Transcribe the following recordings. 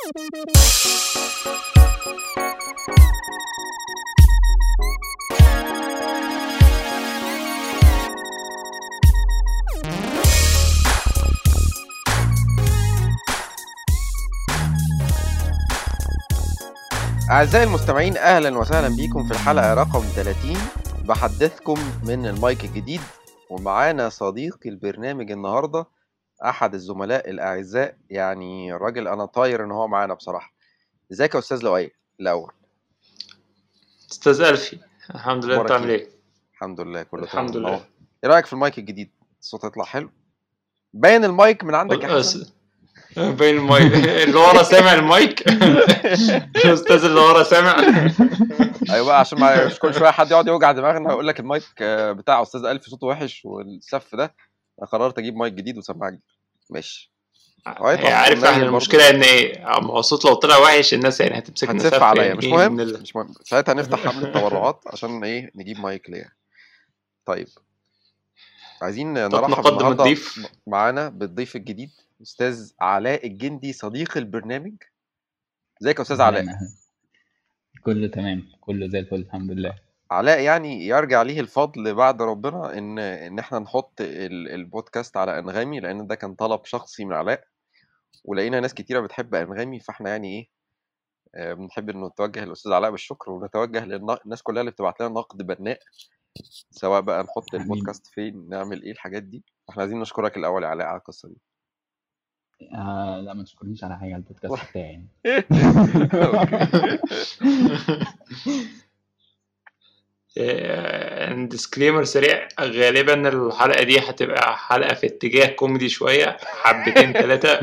أعزائي المستمعين أهلا وسهلا بكم في الحلقة رقم 30 بحدثكم من المايك الجديد ومعانا صديقي البرنامج النهاردة أحد الزملاء الأعزاء يعني راجل أنا طاير إن هو معانا بصراحة ازيك يا أستاذ لؤي الأول استاذ الفي الحمد لله انت أخبارك عامل إيه؟ ايه الحمد لله كله الحمد تمام لله. أهو. إيه رأيك في المايك الجديد الصوت يطلع حلو باين المايك من عندك أحسن أس- بين المايك اللي ورا سامع المايك الاستاذ اللي ورا سامع ايوه بقى عشان ما مش كل شويه حد يقعد يوجع دماغنا ويقول لك المايك آه، بتاع استاذ الف صوته وحش والسف ده انا قررت اجيب مايك جديد وسماعه جديد ماشي هيطلع هي عارف صوته احنا منيل المشكله ان ايه أما الصوت لو طلع وحش الناس يعني هتمسكنا هتسف سف عليا يعني مش إيه مهم من ال- مش مهم ساعتها نفتح حمله تبرعات عشان ايه نجيب مايك ليا طيب عايزين نرحب نقدم النهارده الضيف. معانا بالضيف الجديد استاذ علاء الجندي صديق البرنامج ازيك يا استاذ أهلاً، علاء أهلاً. كله تمام كله زي الفل الحمد لله علاء يعني يرجع ليه الفضل بعد ربنا ان ان احنا نحط ال- البودكاست على انغامي لان ده كان طلب شخصي من علاء ولقينا ناس كتيره بتحب انغامي فاحنا يعني ايه آه، بنحب انه نتوجه للاستاذ علاء بالشكر ونتوجه للناس كلها اللي بتبعت لنا نقد بناء سواء بقى نحط حبيبي. البودكاست فين نعمل ايه الحاجات دي احنا عايزين نشكرك الاول يا علاء على القصه دي آه لا ما تشكرنيش على حاجه البودكاست بتاعي ديسكليمر سريع غالبا الحلقه دي هتبقى حلقه في اتجاه كوميدي شويه حبتين ثلاثه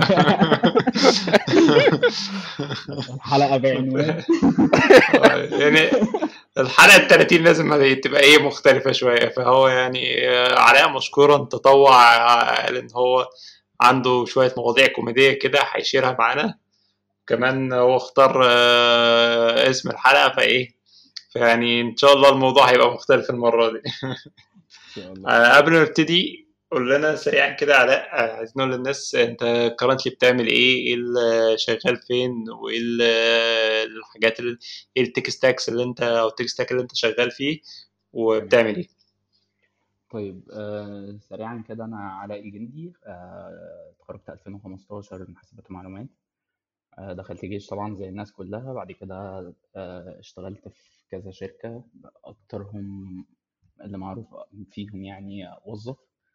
الحلقه بعنوان يعني الحلقه ال 30 لازم تبقى ايه مختلفه شويه فهو يعني آه، علاء مشكورا تطوع آه، قال ان هو عنده شويه مواضيع كوميديه كده هيشيرها معانا كمان هو اختار آه، اسم الحلقه فايه فيعني ان شاء الله الموضوع هيبقى مختلف المره دي ان شاء الله آه، قبل ما نبتدي قول لنا سريعا كده علاء آه، عايزين نقول للناس انت كرنتلي بتعمل ايه ايه اللي شغال فين وايه ال- الحاجات ال- ايه التك ستاكس اللي انت او التك ستاك اللي انت شغال فيه وبتعمل ايه طيب آه سريعا كده انا علاء الجندي آه اتخرجت 2015 من حاسبات ومعلومات آه دخلت جيش طبعا زي الناس كلها بعد كده آه اشتغلت في كذا شركة أكترهم اللي معروف فيهم يعني وظف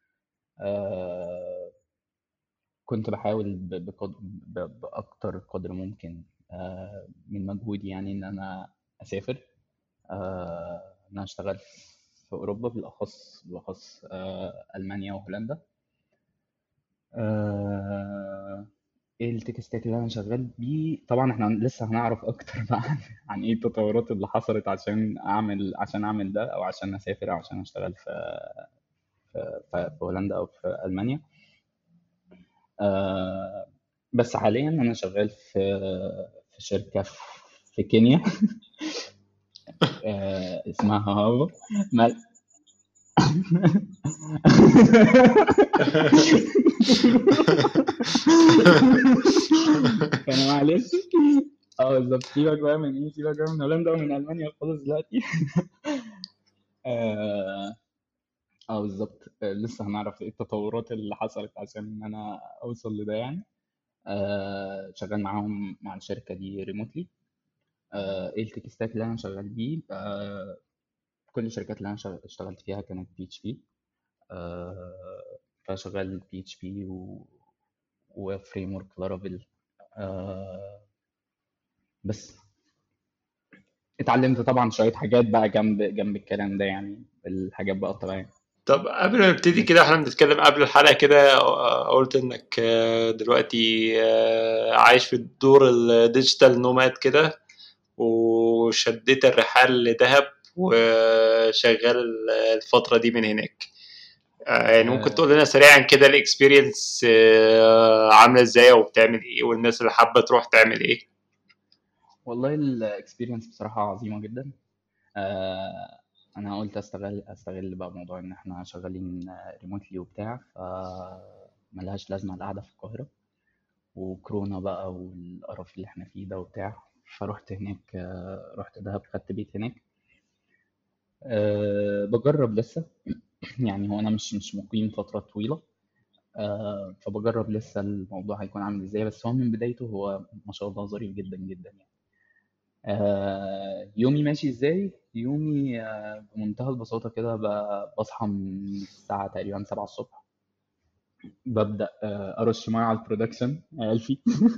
آه كنت بحاول ب- بقد- ب- بأكتر قدر ممكن آه من مجهودي يعني إن أنا أسافر آه إن أنا أشتغل في أوروبا بالأخص بالأخص آه ألمانيا وهولندا آه ايه التك ستاك اللي انا شغال بيه طبعا احنا لسه هنعرف اكتر بقى عن عن ايه التطورات اللي حصلت عشان اعمل عشان اعمل ده او عشان اسافر او عشان اشتغل في في, في في هولندا او في المانيا آه بس حاليا انا شغال في في شركه في, في كينيا آه اسمها هافا مال... فانا معلش اه بالظبط سيبك بقى من ايه سيبك بقى من هولندا ومن المانيا خالص دلوقتي اه آه، بالظبط آه، لسه هنعرف ايه التطورات اللي حصلت عشان ان انا اوصل لده يعني آه شغال معاهم مع الشركه دي ريموتلي آه ايه التك ستاك اللي انا شغال بيه آه كل الشركات اللي انا شغ- اشتغلت فيها كانت بي اتش بي فشغال بي اتش بي وفريم ورك لارافيل آه بس اتعلمت طبعا شوية حاجات بقى جنب جنب الكلام ده يعني الحاجات بقى الطبيعية طب قبل ما نبتدي كده احنا بنتكلم قبل الحلقة كده آه، قلت انك آه، دلوقتي آه، عايش في الدور الديجيتال نوماد كده وشديت الرحال لدهب وشغال الفترة دي من هناك آه، يعني ممكن آه. تقول لنا سريعا كده الاكسبيرينس عاملة ازاي وبتعمل ايه والناس اللي حابة تروح تعمل ايه والله الاكسبيرينس بصراحة عظيمة جدا آه انا قلت استغل استغل بقى موضوع ان احنا شغالين ريموتلي وبتاع ف ملهاش لازمة القعدة في القاهرة وكورونا بقى والقرف اللي احنا فيه ده وبتاع فروحت هناك آه، رحت دهب خدت بيت هناك أه بجرب لسه يعني هو انا مش مش مقيم فترة طويلة أه فبجرب لسه الموضوع هيكون عامل ازاي بس هو من بدايته هو ما شاء الله ظريف جدا جدا يعني أه يومي ماشي ازاي يومي أه بمنتهى البساطة كده ب- بصحى من الساعة تقريبا سبعة الصبح ببدأ آه، أرش مية على البرودكشن ألفي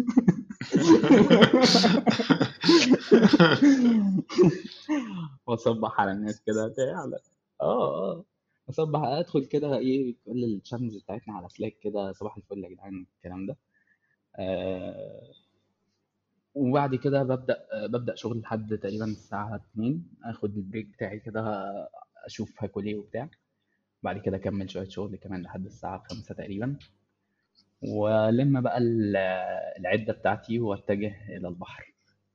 وأصبح على الناس كده بتاع لا اه اه أصبح أدخل كده إيه كل الشانلز بتاعتنا على سلاك كده صباح الفل يا جدعان الكلام ده آه وبعد كده ببدأ آه ببدأ شغل لحد تقريبا الساعة 2 آخد البريك بتاعي كده أشوف هاكل إيه وبتاع بعد كده أكمل شوية شغل كمان لحد الساعة 5 تقريبا والم بقى ال- العدة بتاعتي واتجه إلى البحر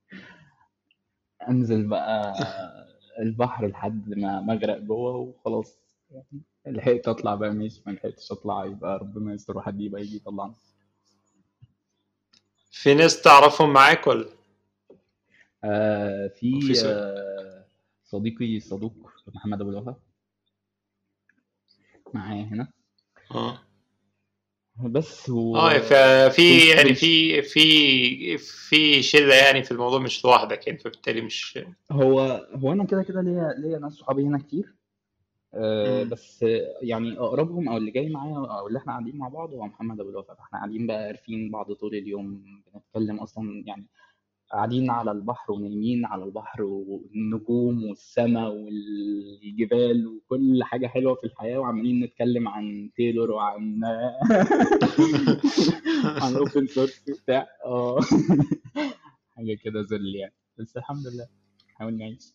أنزل بقى البحر لحد ما مغرق جوه وخلاص يعني لحقت أطلع بقى ماشي ما لحقتش أطلع يبقى ربنا يستر وحد يبقى يجي يطلعني في ناس تعرفهم معاك ولا آه في وفي س... آه صديقي الصدوق محمد أبو الوفا معايا هنا اه بس و اه ففي كنت يعني كنت في في في شله يعني في الموضوع مش لوحدك يعني فبالتالي مش هو هو أنا كده كده ليا ليا ناس صحابي هنا كتير آه، مم. بس آه، يعني اقربهم او اللي جاي معايا او اللي احنا قاعدين مع بعض هو محمد ابو الوفا فاحنا قاعدين بقى عارفين بعض طول اليوم بنتكلم اصلا يعني قاعدين على البحر ونايمين على البحر والنجوم والسماء والجبال وكل حاجة حلوة في الحياة وعمالين نتكلم عن تايلور وعن عن اوبن سورس وبتاع اه حاجة كده ذل يعني بس الحمد لله نحاول نعيش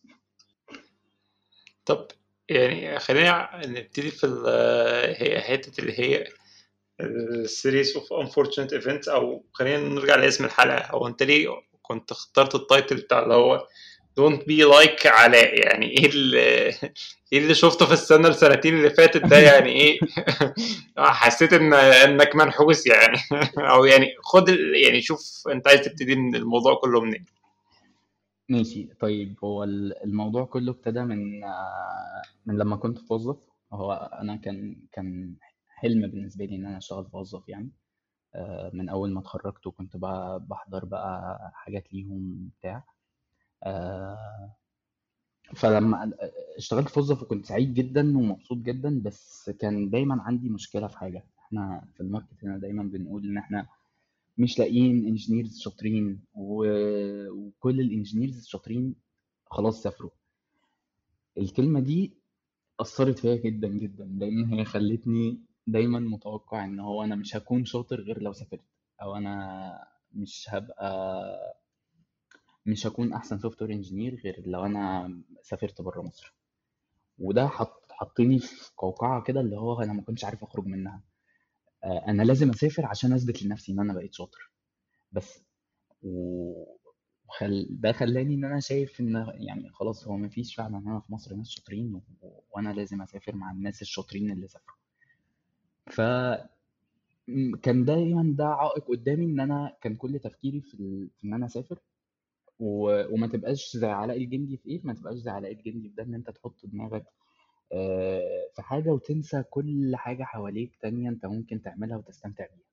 طب يعني خلينا نبتدي في ال- هي حته اللي هي السيريز اوف unfortunate events او خلينا نرجع لاسم الحلقه هو انت ليه كنت اخترت التايتل بتاع اللي هو don't be like علاء يعني ايه اللي ايه اللي شفته في السنه السنتين اللي فاتت ده يعني ايه حسيت ان انك منحوس يعني او يعني خد ال- يعني شوف انت عايز تبتدي من الموضوع كله منين ماشي طيب هو ال- الموضوع كله ابتدى من آه، من لما كنت في وظف هو انا كان كان حلم بالنسبه لي ان انا اشتغل في وظف يعني آه، من اول ما اتخرجت وكنت بقى بحضر بقى حاجات ليهم بتاع آه، فلما اشتغلت في وظف وكنت سعيد جدا ومبسوط جدا بس كان دايما عندي مشكله في حاجه احنا في الماركت هنا دايما بنقول ان احنا مش لاقيين انجينيرز شاطرين و- وكل الانجينيرز الشاطرين خلاص سافروا الكلمة دي أثرت فيا جدا جدا لأن هي خلتني دايما متوقع إن هو أنا مش هكون شاطر غير لو سافرت أو أنا مش هبقى مش هكون أحسن سوفت وير انجينير غير لو أنا سافرت بره مصر وده حط حطني في قوقعة كده اللي هو أنا ما كنتش عارف أخرج منها آه، أنا لازم أسافر عشان أثبت لنفسي إن أنا بقيت شاطر بس و- وخل... ده خلاني ان انا شايف ان يعني خلاص هو مفيش فعلا هنا في مصر ناس شاطرين و... وانا لازم اسافر مع الناس الشاطرين اللي سافروا ف م- كان دايما ده عائق قدامي ان انا كان كل تفكيري في, ال... في ان انا اسافر و... وما تبقاش زي علاء الجندي في ايه ما تبقاش زي علاء الجندي في ده ان انت تحط دماغك آه، في حاجة وتنسى كل حاجة حواليك تانية انت ممكن تعملها وتستمتع بيها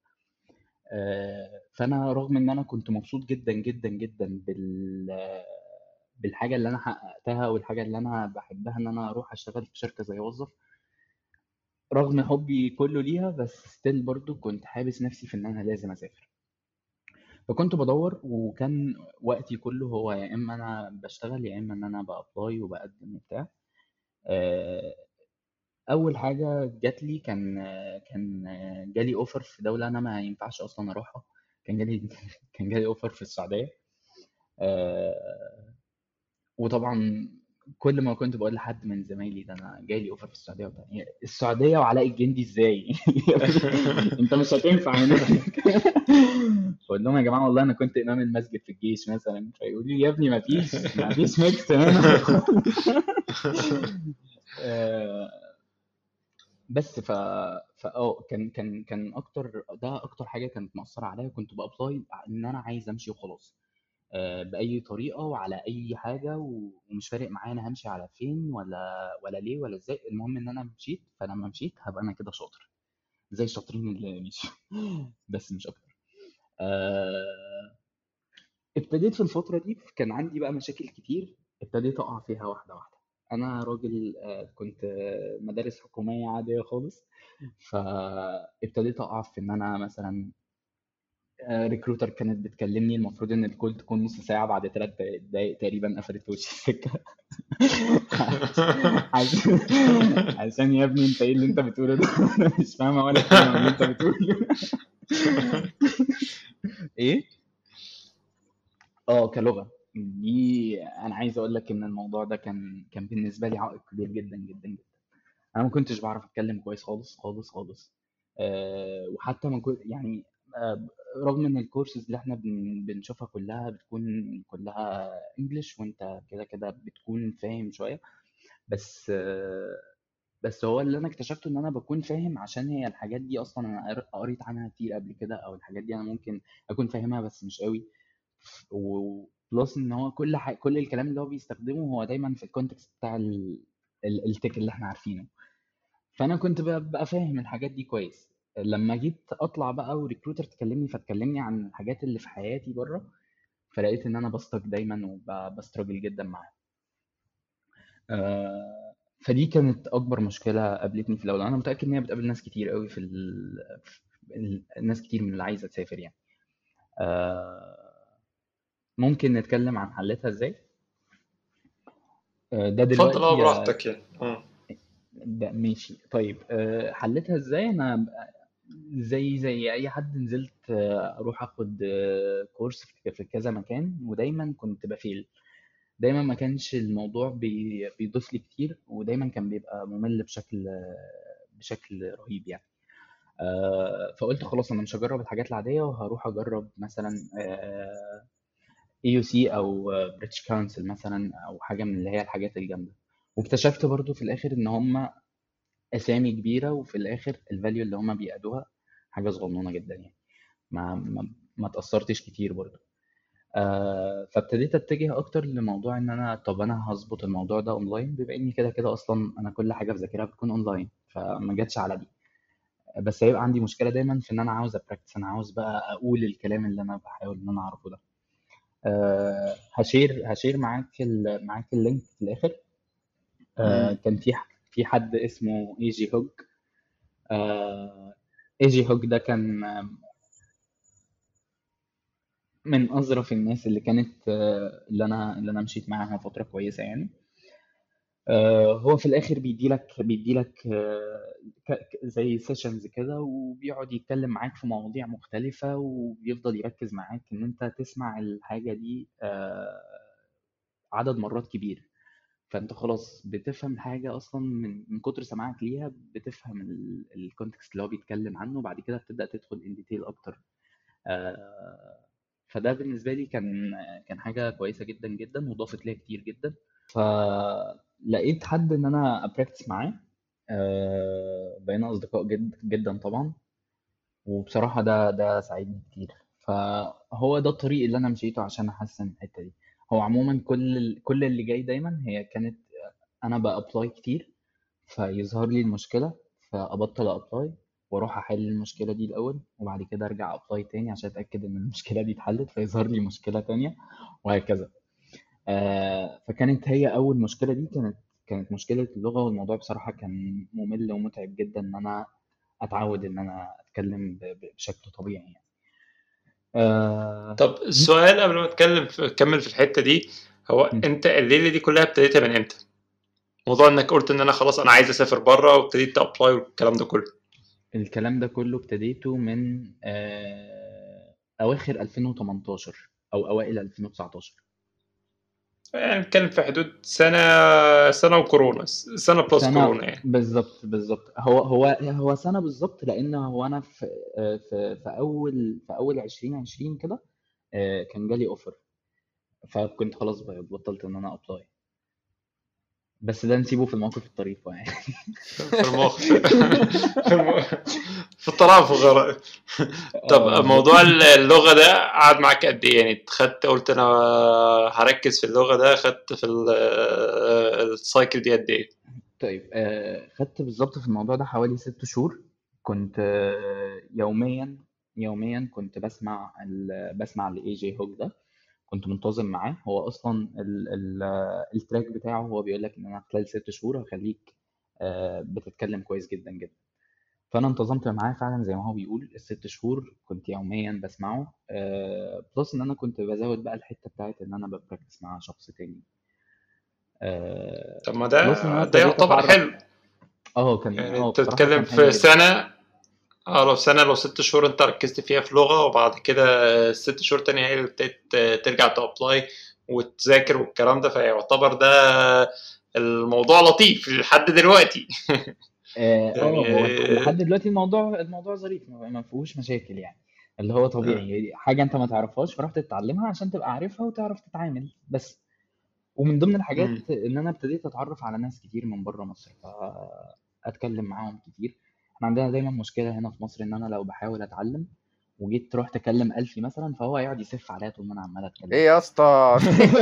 آه، فانا رغم ان انا كنت مبسوط جدا جدا جدا بال بالحاجه اللي انا حققتها والحاجه اللي انا بحبها ان انا اروح اشتغل في شركه زي وظف رغم حبي كله ليها بس ستيل برضو كنت حابس نفسي في ان انا لازم اسافر فكنت بدور وكان وقتي كله هو يا اما انا بشتغل يا اما ان انا بابلاي وبقدم وبتاع آه، اول حاجه جات لي كان كان جالي اوفر في دوله انا ما ينفعش اصلا اروحها كان جالي كان جالي اوفر في السعوديه آه، وطبعا كل ما كنت بقول لحد من زمايلي ده انا جاي لي اوفر في السعوديه وبتاع إيه، السعوديه وعلاء الجندي ازاي يا ابني انت مش هتنفع هناك بقول لهم يا جماعه والله انا كنت امام المسجد في الجيش مثلا فيقولوا لي يا ابني ما فيش ما فيش ميكس هنا آه، بس ف فا اه كان كان كان اكتر ده اكتر حاجه كانت مأثره عليا كنت بأبلاي ان انا عايز امشي وخلاص آه، باي طريقه وعلى اي حاجه و- ومش فارق معايا انا همشي على فين ولا ولا ليه ولا ازاي المهم ان انا مشيت فلما مشيت هبقى انا كده شاطر زي الشاطرين اللي مشوا بس مش اكتر آه، ابتديت في الفترة دي كان عندي بقى مشاكل كتير ابتديت أقع فيها واحدة واحدة أنا راجل آه، كنت آه، مدارس حكومية عادية خالص فابتديت أقع في إن أنا مثلا ريكروتر كانت بتكلمني المفروض إن الكول تكون نص ساعة بعد ثلاث دقايق تقريبا قفلت في وشي السكة عشان عشان يا ابني انت ايه اللي انت بتقوله ده انا مش فاهمه ولا كلمه من اللي انت بتقوله ايه اه كلغة دي انا عايز اقول لك ان الموضوع ده كان كان بالنسبة لي عائق كبير جدا جدا جدا انا ما كنتش بعرف اتكلم كويس خالص خالص خالص أه وحتى ما كنت يعني أه رغم ان الكورسز اللي احنا بن بنشوفها كلها بتكون كلها انجلش وانت كده كده بتكون فاهم شوية بس أه بس هو اللي انا اكتشفته ان انا بكون فاهم عشان هي الحاجات دي اصلا انا قر- قريت عنها كتير قبل كده او الحاجات دي انا ممكن اكون فاهمها بس مش قوي وبلس ان هو كل حاجة كل الكلام اللي هو بيستخدمه هو دايما في الكونتكست بتاع ال... ال- التك اللي احنا عارفينه فانا كنت ببقى فاهم الحاجات دي كويس لما جيت اطلع بقى وريكروتر تكلمني فتكلمني عن الحاجات اللي في حياتي بره فلقيت ان انا بستك دايما وبستراجل جدا معاها آه، فدي كانت اكبر مشكله قابلتني في الاول انا متاكد ان هي بتقابل ناس كتير قوي في ال... في ال... ناس كتير من اللي عايزه تسافر يعني آه، ممكن نتكلم عن حلتها ازاي آه، ده اتفضل اه دلوقتي آه، براحتك يعني اه ده ماشي طيب آه، حلتها ازاي انا زي زي اي حد نزلت آه، اروح اخد آه، كورس في في كذا مكان ودايما كنت بفيل دايما ما كانش الموضوع بي- بيضيف لي كتير ودايما كان بيبقى ممل بشكل بشكل رهيب يعني آه، فقلت خلاص انا مش هجرب الحاجات العاديه وهروح اجرب مثلا اي يو سي او بريتش كونسل مثلا او حاجه من اللي هي الحاجات الجامده واكتشفت برضو في الاخر ان هم اسامي كبيره وفي الاخر الفاليو اللي هم بيأدوها حاجه صغنونه جدا يعني ما ما, ما تأثرتش كتير برضو آه فابتديت اتجه اكتر لموضوع ان انا طب انا هظبط الموضوع ده اونلاين بما اني كده كده اصلا انا كل حاجه بذاكرها بتكون اونلاين فما جاتش على دي بس هيبقى عندي مشكله دايما في ان انا عاوز ابراكتس انا عاوز بقى اقول الكلام اللي انا بحاول ان انا اعرفه ده آه هشير هشير معاك ال... معاك اللينك في الاخر آه مم. كان في ح- في حد اسمه اي جي هوج آه اي جي هوج ده كان آه، من اظرف الناس اللي كانت آه، اللي انا اللي انا مشيت معاها فتره كويسه يعني آه، هو في الاخر بيديلك بيديلك آه، ك- ك- زي سيشنز كده وبيقعد يتكلم معاك في مواضيع مختلفة وبيفضل يركز معاك ان انت تسمع الحاجة دي آه، عدد مرات كبير فانت خلاص بتفهم الحاجة اصلا من من كتر سماعك ليها بتفهم الكونتكست اللي هو بيتكلم عنه وبعد كده بتبدأ تدخل ان ديتيل اكتر آه، فده بالنسبة لي كان كان حاجة كويسة جدا جدا وضافت ليا كتير جدا فلقيت حد ان انا ابراكتس معاه آه، بقينا اصدقاء جد جدا طبعا وبصراحة ده ده ساعدني كتير فهو ده الطريق اللي انا مشيته عشان احسن الحتة دي هو عموما كل كل اللي جاي دايما هي كانت انا بابلاي كتير فيظهر لي المشكلة فابطل ابلاي واروح احل المشكلة دي الاول وبعد كده ارجع ابلاي تاني عشان اتاكد ان المشكلة دي اتحلت فيظهر لي مشكلة تانية وهكذا آه، فكانت هي اول مشكله دي كانت كانت مشكله اللغه والموضوع بصراحه كان ممل ومتعب جدا ان انا اتعود ان انا اتكلم ب- ب- بشكل طبيعي يعني آه، طب السؤال قبل ما اتكلم في كمل في الحته دي هو م. انت الليله دي كلها ابتديتها من امتى؟ موضوع انك قلت ان انا خلاص انا عايز اسافر بره وابتديت ابلاي والكلام ده كله الكلام ده كله ابتديته من آه، اواخر 2018 او اوائل 2019 يعني نتكلم في حدود سنه سنه وكورونا سنه بلس سنة كورونا يعني بالظبط بالظبط هو هو هو سنة بالظبط لأن هو أنا في آه، في في أول في أول 2020 كده آه، كان جالي أوفر فكنت خلاص بقى بطلت إن أنا أبلاي بس ده نسيبه في الموقف الطريف يعني في المخ في المخ- في الترافق طب اه بالظبط موضوع اللغة ده قعد معاك قد ايه يعني خدت قلت انا هركز في اللغة ده خدت في ال- السايكل دي قد ايه طيب آه، خدت بالظبط في الموضوع ده حوالي ست شهور كنت آه، يوميا يوميا كنت بسمع ال... بسمع الاي جي هوك ده كنت منتظم معاه هو اصلا ال... ال... التراك بتاعه هو بيقول لك ان انا خلال ست شهور هخليك آه، بتتكلم كويس جدا جدا فانا انتظمت معاه فعلا زي ما هو بيقول الست شهور كنت يوميا بسمعه آه، بلس ان انا كنت بزود بقى الحته بتاعت ان انا ببراكتس مع شخص تاني آه، طب ما بلس ان انا ده ده ابتديت يعتبر اتعرف حلو اه كان يعني اه انت بصراحه بتتكلم كان حلو في جدا سنة اه لو سنة لو ست شهور انت ركزت فيها في لغة وبعد كده ست شهور تانية هي اللي ابتدت ترجع تابلاي وتذاكر والكلام ده فيعتبر ده الموضوع لطيف لحد دلوقتي اه آه، هو يعني لحد دلوقتي الموضوع الموضوع ظريف ما ما فيهوش مشاكل يعني اللي هو آه. طبيعي حاجه انت ما تعرفهاش فرحت تتعلمها عشان تبقى عارفها وتعرف تتعامل بس ومن ضمن الحاجات مم. ان انا ابتديت اتعرف على ناس كتير من بره مصر فاتكلم معاهم كتير احنا عندنا دايما مشكله هنا في مصر ان انا لو بحاول اتعلم وجيت رحت اكلم الفي مثلا فهو هيقعد يسف عليا طول ما انا عمال اتكلم ايه يا اسطى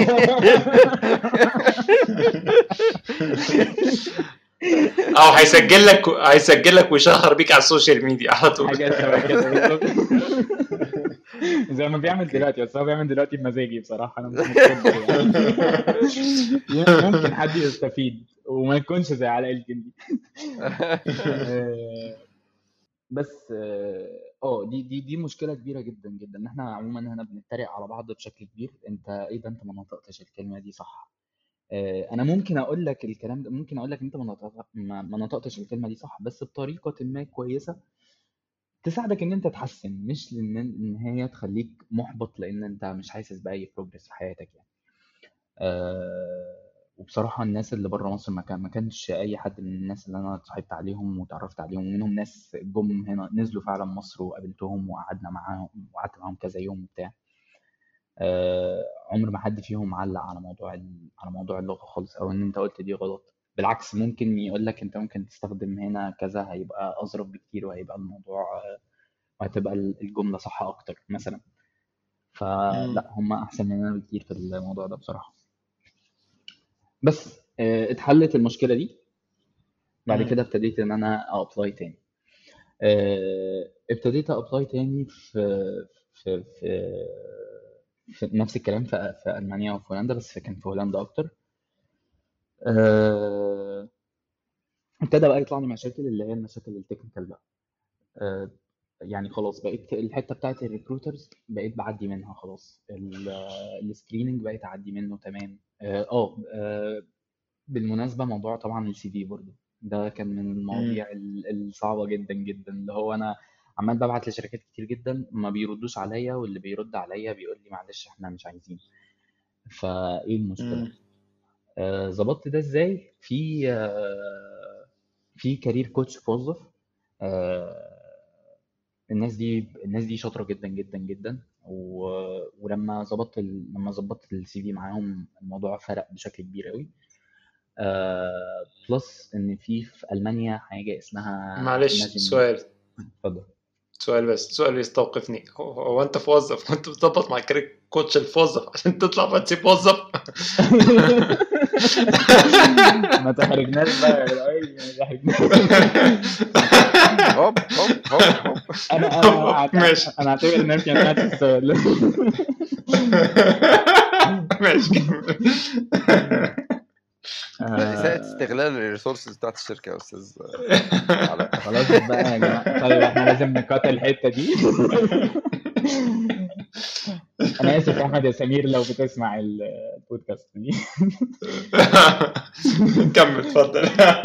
او هيسجل لك هيسجل لك ويشهر بيك على السوشيال ميديا على طول حاجه شبه كده بالظبط زي ما بيعمل دلوقتي بس هو بيعمل دلوقتي بمزاجي بصراحه انا مش متقبل يعني ممكن حد يستفيد وما يكونش زي علاء الجندي آه، بس اه آه، دي دي دي مشكله كبيره جدا جدا ان احنا عموما هنا بنتريق على بعض بشكل كبير انت ايه ده انت ما نطقتش الكلمه دي صح آه، انا ممكن اقول لك الكلام ده ممكن اقول لك انت ما نطق- ما ما نطقتش الكلمه دي صح بس بطريقه ما كويسه تساعدك ان انت تحسن مش لان ان هي تخليك محبط لان انت مش حاسس باي بروجرس في حياتك يعني أه وبصراحه الناس اللي بره مصر ما كان ما كانش اي حد من الناس اللي انا اتصاحبت عليهم وتعرفت عليهم ومنهم ناس جم هنا نزلوا فعلا مصر وقابلتهم وقعدنا معاهم وقعدت معاهم كذا يوم وبتاع أه عمر ما حد فيهم علق على موضوع ال- على موضوع اللغه خالص او ان انت قلت دي غلط بالعكس ممكن يقول لك انت ممكن تستخدم هنا كذا هيبقى اظرف بكتير وهيبقى الموضوع وهتبقى الجملة صح أكتر مثلا مم. فلا هم أحسن مننا بكتير في الموضوع ده بصراحة بس آه، اتحلت المشكلة دي بعد مم. كده ابتديت إن أنا أبلاي تاني آه، ابتديت أبلاي تاني في في في, في نفس الكلام في, في ألمانيا وفي هولندا بس كان في هولندا أكتر آه، ابتدى بقى يطلع لي مشاكل اللي هي المشاكل التكنيكال بقى آه، يعني خلاص بقيت الحته بتاعت الريكروترز بقيت بعدي منها خلاص السكريننج بقيت اعدي منه تمام اه آه، آه، بالمناسبه موضوع طبعا السي في برضه ده كان من مم. المواضيع ال- الصعبه جدا جدا اللي هو انا عمال ببعت لشركات كتير جدا ما بيردوش عليا واللي بيرد عليا بيقول لي معلش احنا مش عايزين فايه المشكله مم. آه، ظبطت ده ازاي في آه، في كارير كوتش موظف آه، الناس دي الناس دي شاطره جدا جدا جدا و... ولما ظبطت ال... لما ظبطت السي في معاهم الموضوع فرق بشكل كبير قوي آه... بلس ان في في المانيا حاجه اسمها معلش Imagine سؤال اتفضل سؤال بس سؤال يستوقفني هو, هو انت في وظف وانت بتظبط مع كارير كوتش الفوظف عشان تطلع بقى تسيب موظف ما تحرجناش بقى يا جدعان، ما تحرجناش. هوب هوب هوب هوب انا انا أعت- ماشي. انا اعتبر نفسي انا سمعت السؤال ماشي كمل. اساءة آه، استغلال الريسورسز بتاعت الشركة يا استاذ علاء خلاص بقى يا جماعه طيب احنا لازم نقاط الحته دي انا اسف يا احمد يا سمير لو بتسمع ال- البودكاست دي كمل اتفضل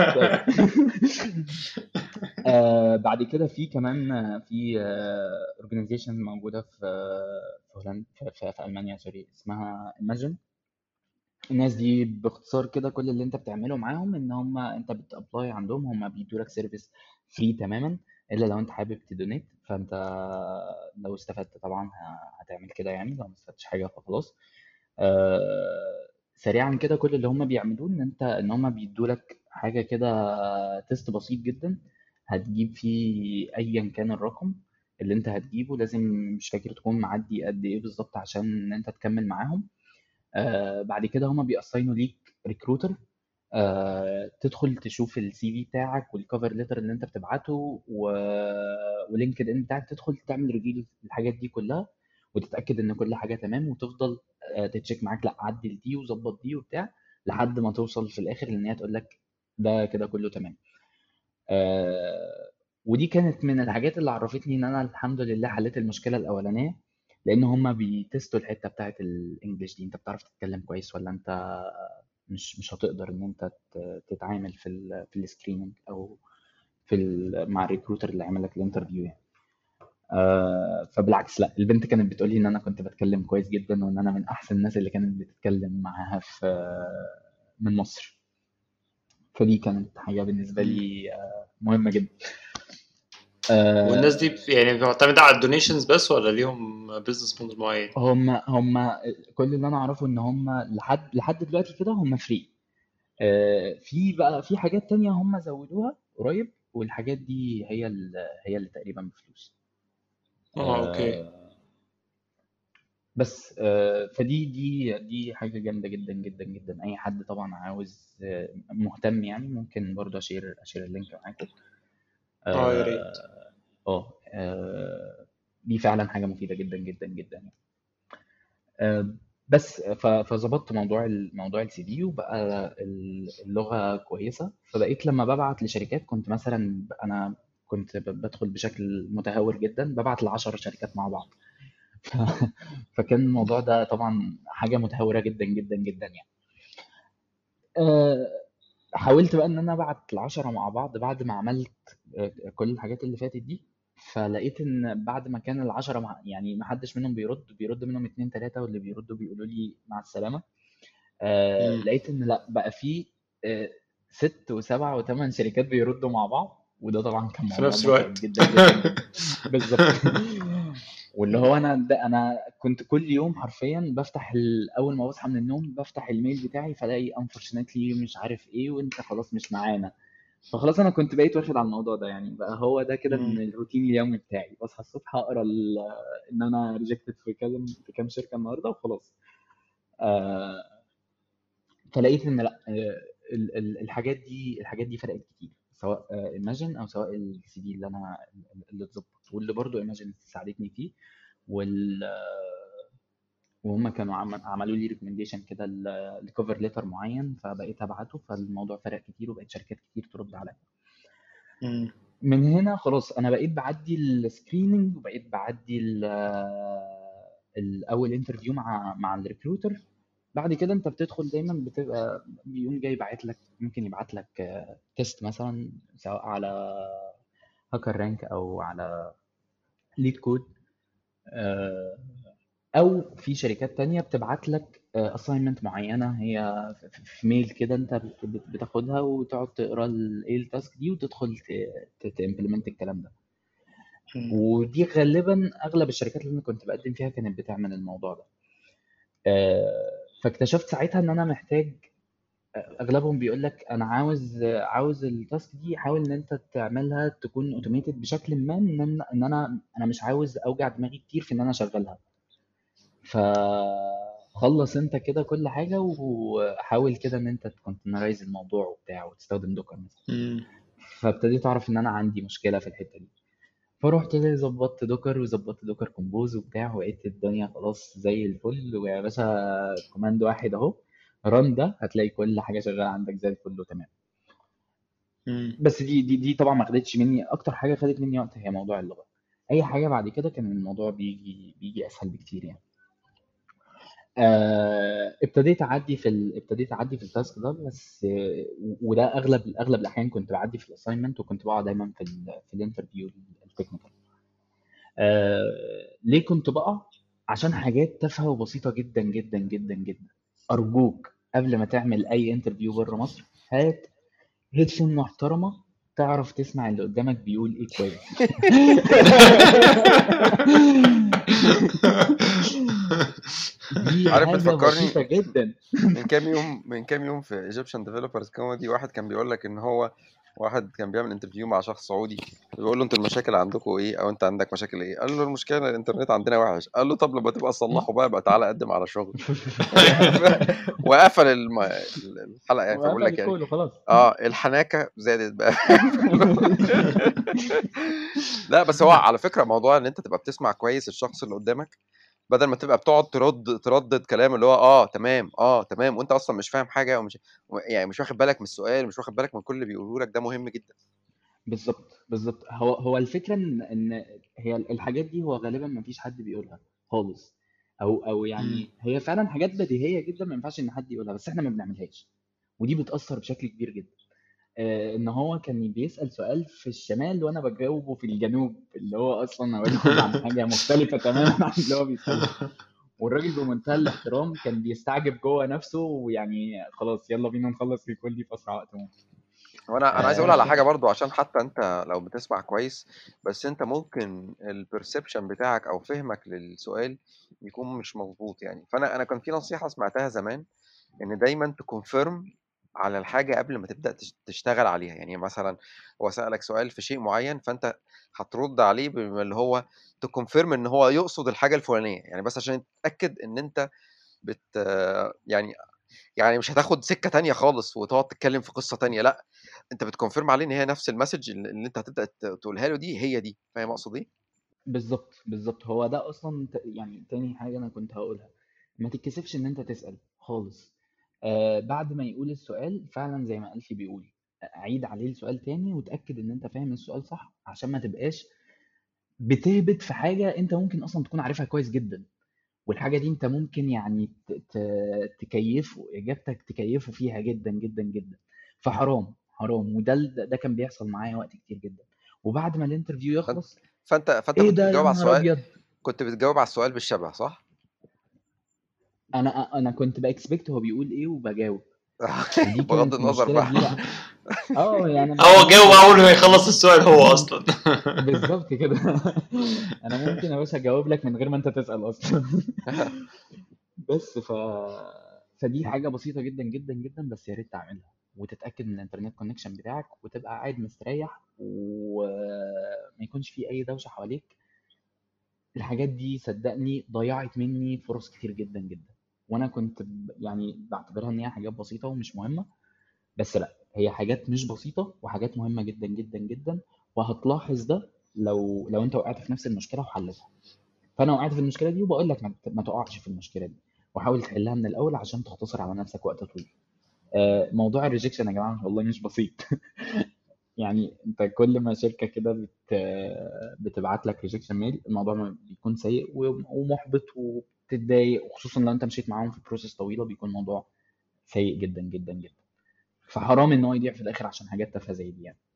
آه بعد كده في كمان آه، في اورجانيزيشن موجوده في في هولندا في, في, في المانيا سوري اسمها Imagine الناس دي باختصار كده كل اللي انت بتعمله معاهم ان هم انت بتابلاي عندهم هم بيدوا لك سيرفيس فري تماما الا لو انت حابب تدونيت فانت لو استفدت طبعا ه- هتعمل كده يعني لو ما استفدتش حاجه فخلاص آه، سريعا كده كل اللي هم بيعملوه ان انت ان هم بيدوا لك حاجه كده تيست بسيط جدا هتجيب فيه ايا كان الرقم اللي انت هتجيبه لازم مش فاكر تكون معدي قد ايه بالظبط عشان ان انت تكمل معاهم آه بعد كده هما بيأساينوا ليك ريكروتر آه تدخل تشوف السي في بتاعك والكفر ليتر اللي انت بتبعته و... ولينكد ان بتاعك تدخل تعمل ريفيل الحاجات دي كلها وتتاكد ان كل حاجه تمام وتفضل آه تتشيك معاك لا عدل دي وظبط دي وبتاع لحد ما توصل في الاخر ان هي تقول لك ده كده كله تمام آه ودي كانت من الحاجات اللي عرفتني ان انا الحمد لله حليت المشكله الاولانيه لان هما بيتستوا الحته بتاعت الانجليش دي انت بتعرف تتكلم كويس ولا انت مش مش هتقدر ان انت ت- تتعامل في ال في السكريننج او في ال مع الريكروتر اللي عامل لك الانترفيو يعني آه فبالعكس لا البنت كانت بتقول لي ان انا كنت بتكلم كويس جدا وان انا من احسن الناس اللي كانت بتتكلم معاها في من مصر فدي كانت حاجه بالنسبه مم. لي آه مهمه جدا والناس آه دي ب- يعني معتمدة على الدونيشنز بس ولا ليهم بزنس موديل معين؟ هم هم كل اللي انا اعرفه ان هم لحد لحد دلوقتي كده هم فري آه، في بقى في حاجات تانية هم زودوها قريب والحاجات دي هي ال- هي اللي تقريبا بفلوس اه اوكي آه، بس آه، فدي دي دي حاجة جامدة جدا جدا جدا أي حد طبعا عاوز آه، مهتم يعني ممكن برضه أشير أشير اللينك معاكم اه يا ريت اه آه، آه، دي فعلا حاجة مفيدة جدا جدا جدا يعني آه، بس ف- فظبطت موضوع ال- موضوع السي في وبقى ال- اللغة كويسة فبقيت لما ببعت لشركات كنت مثلا ب- أنا كنت ب- بدخل بشكل متهور جدا ببعت لعشر شركات مع بعض ف... فكان الموضوع ده طبعا حاجة متهورة جدا جدا جدا يعني آه، حاولت بقى ان انا ابعت العشرة مع بعض بعد ما عملت آه، كل الحاجات اللي فاتت دي فلقيت ان بعد ما كان العشرة مع يعني ما حدش منهم بيرد بيرد منهم اتنين تلاتة واللي بيردوا بيقولوا لي مع السلامة آه مم. لقيت ان لا بقى في آه ست وسبعة وثمان شركات بيردوا مع بعض وده طبعا كان في موضوع نفس متعب الوقت جدا جدا جدا بالظبط واللي هو انا ده انا كنت كل يوم حرفيا بفتح ال- اول ما بصحى من النوم بفتح الميل بتاعي فلاقي unfortunately مش عارف ايه وانت خلاص مش معانا فخلاص انا كنت بقيت واخد على الموضوع ده يعني بقى هو ده كده من مم. الروتين اليومي بتاعي بصحى الصبح اقرا ال- ان انا ريجكتد في كذا في كام شركه النهارده وخلاص آه فلقيت ان لا آه ال- ال- الحاجات دي الحاجات دي فرقت كتير سواء ايماجن او سواء السي في اللي انا اللي اتظبط واللي برضو ايماجن ساعدتني فيه وال وهم كانوا عم- عملوا لي ريكومنديشن كده لكفر ليتر معين فبقيت ابعته فالموضوع فرق كتير وبقيت شركات كتير ترد عليا مم. من هنا خلاص انا بقيت بعدي السكريننج وبقيت بعدي ال- الاول انترفيو مع مع الريكروتر بعد كده انت بتدخل دايما بتبقى بيقوم جاي باعت لك ممكن يبعت لك تيست مثلا سواء على هاكر رانك او على ليد كود او في شركات تانية بتبعت لك اساينمنت معينه هي في في ميل كده انت بت- بت- بتاخدها وتقعد تقرا ال- ايه التاسك دي وتدخل تمبلمنت الكلام ده مم. ودي غالبا اغلب الشركات اللي انا كنت بقدم فيها كانت بتعمل الموضوع ده آه، فاكتشفت ساعتها ان انا محتاج اغلبهم بيقول لك انا عاوز عاوز التاسك دي حاول ان انت تعملها تكون اوتوميتد بشكل ما ان انا ان انا انا مش عاوز اوجع دماغي كتير في ان انا اشغلها فخلص انت كده كل حاجه وحاول كده ان انت تكونتينرايز الموضوع وبتاع وتستخدم دوكر مثلا مم. فابتديت اعرف ان انا عندي مشكله في الحته دي فرحت جاي ظبطت دوكر وظبطت دوكر كومبوز وبتاع وقيت الدنيا خلاص زي الفل ويا باشا كوماند واحد اهو ران ده هتلاقي كل حاجه شغاله عندك زي الفل وتمام مم. بس دي دي دي طبعا ما خدتش مني اكتر حاجه خدت مني وقت هي موضوع اللغه اي حاجه بعد كده كان الموضوع بيجي بيجي اسهل بكتير يعني آه، ابتديت اعدي في ال... ابتديت اعدي في التاسك ده بس آه، وده اغلب اغلب الاحيان كنت بعدي في الاساينمنت وكنت بقع دايما في ال... في الانترفيو التكنيكال آه ليه كنت بقع عشان حاجات تافهه وبسيطه جدا جدا جدا جدا ارجوك قبل ما تعمل اي انترفيو بره مصر هات هيدفون محترمه تعرف تسمع اللي قدامك بيقول ايه كويس دي عارف حاجة بتفكرني بسيطة جدا من كام يوم من كام يوم في ايجيبشن ديفلوبرز كوميدي واحد كان بيقول لك ان هو واحد كان بيعمل انترفيو مع شخص سعودي بيقول له انتوا المشاكل عندكم ايه او انت عندك مشاكل ايه قال له المشكله إن الانترنت عندنا وحش قال له طب لما تبقى تصلحه بقى بقى تعالى قدم على شغل وقفل الم... الحلقه يعني فبقول وقفل لك يعني الكول وخلاص اه الحناكه زادت بقى لا بس هو على فكره موضوع ان انت تبقى بتسمع كويس الشخص اللي قدامك بدل ما تبقى بتقعد ترد تردد كلام اللي هو اه تمام اه تمام وانت اصلا مش فاهم حاجه ومش يعني مش واخد بالك من السؤال مش واخد بالك من كل اللي بيقوله لك ده مهم جدا بالظبط بالظبط هو هو الفكرة ان ان هي الحاجات دي هو غالبا ما فيش حد بيقولها خالص او او مم. يعني هي فعلا حاجات بديهية جدا ما ينفعش ان حد يقولها بس احنا ما بنعملهاش ودي بتأثر بشكل كبير جدا آه، ان هو كان بيسأل سؤال في الشمال وانا بجاوبه في الجنوب اللي هو اصلا اقول عن حاجة مختلفة تماما عن اللي هو بيسأله والراجل بمنتهى الاحترام كان بيستعجب جوه نفسه ويعني خلاص يلا بينا نخلص الكل دي في اسرع وقت ممكن وانا انا عايز اقول على آه، حاجه برضو عشان حتى انت لو بتسمع كويس بس انت ممكن البرسبشن بتاعك او فهمك للسؤال يكون مش مظبوط يعني فانا انا كان في نصيحه سمعتها زمان ان دايما تكونفيرم على الحاجه قبل ما تبدا تش- تشتغل عليها يعني مثلا هو سالك سؤال في شيء معين فانت هترد عليه بما اللي هو تكونفيرم ان هو يقصد الحاجه الفلانيه يعني بس عشان تتاكد ان انت بت يعني يعني مش هتاخد سكه تانية خالص وتقعد تتكلم في قصه تانية لا انت بتكونفيرم عليه ان هي نفس المسج اللي اللي انت هتبدا ت- تقولها له دي هي دي فاهم اقصد ايه؟ بالظبط بالظبط هو ده اصلا ت- يعني تاني حاجه انا كنت هقولها ما تتكسفش ان انت تسال خالص آه بعد ما يقول السؤال فعلا زي ما ألفي بيقول عيد عليه السؤال تاني وتاكد ان انت فاهم السؤال صح عشان ما تبقاش بتهبط في حاجه انت ممكن اصلا تكون عارفها كويس جدا والحاجه دي انت ممكن يعني ت- ت- تكيفه اجابتك تكيفه فيها جدا جدا جدا فحرام حرام وده ال- ده كان بيحصل معايا وقت كتير جدا وبعد ما الانترفيو فانت يخلص فانت فانت ايه كنت ده يا بتجاوب على نهار السؤال ابيض كنت بتجاوب على السؤال بالشبه صح؟ انا انا كنت باكسبكت هو بيقول ايه وبجاوب ودي بغض كانت النظر المشكله بقى كبيره اه يعني انا هو ممكن جاوب يا اول ما باشا يخلص السؤال هو اصلا بالظبط كده انا ممكن يا باشا اجاوب لك من غير ما انت تسال اصلا بس ف فدي حاجه بسيطه جدا جدا جدا بس يا ريت تعملها وتتاكد من الانترنت كونكشن بتاعك وتبقى قاعد مستريح وما يكونش في اي دوشه حواليك الحاجات دي صدقني ضيعت مني فرص كتير جدا جدا وانا كنت ب- يعني بعتبرها ان هي حاجات بسيطه ومش مهمه بس لا هي حاجات مش بسيطه وحاجات مهمه جدا جدا جدا وهتلاحظ ده لو لو انت وقعت في نفس المشكله وحلتها فانا وقعت في المشكله دي وبقول لك ما ت- ما تقعش في المشكله دي وحاول تحلها من الاول عشان تختصر على نفسك وقت طويل آه، موضوع الريجكشن يا جماعه والله مش بسيط يعني انت كل ما شركه كده بت بتبعت لك ريجكشن ميل الموضوع ما بيكون سيء و- ومحبط وبتتضايق وخصوصا لو انت مشيت معاهم في بروسيس طويله بيكون الموضوع سيء جدا جدا جدا فحرام ان هو يضيع في الاخر عشان حاجات تافهه زي دي يعني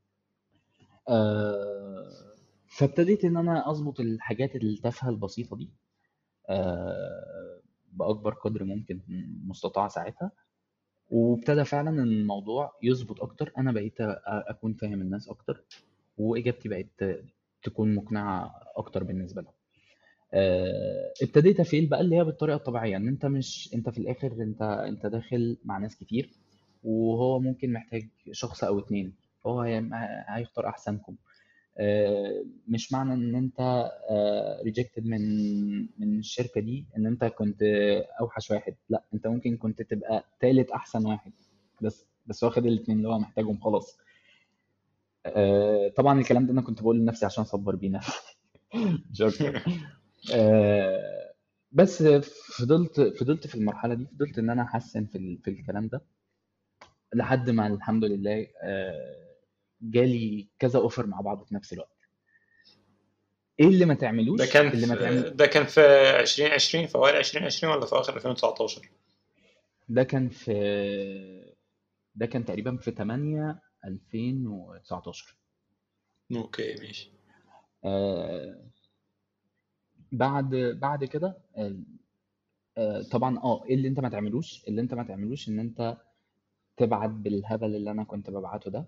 آه، فابتديت ان انا اظبط الحاجات التافهه البسيطه دي آه، باكبر قدر ممكن مستطاع ساعتها وابتدى فعلا الموضوع يظبط اكتر انا بقيت أ- اكون فاهم الناس اكتر واجابتي بقت تكون مقنعه اكتر بالنسبه لهم آه، ابتديت افيل بقى اللي هي بالطريقه الطبيعيه ان انت مش انت في الاخر انت انت داخل مع ناس كتير وهو ممكن محتاج شخص او اتنين هو هي- هيختار احسنكم آه، مش معنى ان انت ريجكتد من من الشركه دي ان انت كنت اوحش واحد لا انت ممكن كنت تبقى تالت احسن واحد بس بس واخد الاتنين اللي هو محتاجهم خلاص آه، طبعا الكلام ده انا كنت بقول لنفسي عشان اصبر بيه نفسي مش اكتر آه، بس فضلت فضلت في المرحله دي فضلت ان انا احسن في ال- في الكلام ده لحد ما الحمد لله آه، جالي كذا اوفر مع بعض في نفس الوقت ايه اللي ما ده تعملوش كان اللي ما في تعمل ده كان في 2020 في اوائل 2020 ولا في اخر 2019 ده كان في ده كان تقريبا في 8 2019 اوكي ماشي آه بعد بعد كده آه آه طبعا اه ايه اللي انت ما تعملوش اللي انت ما تعملوش ان انت تبعت بالهبل اللي انا كنت ببعته ده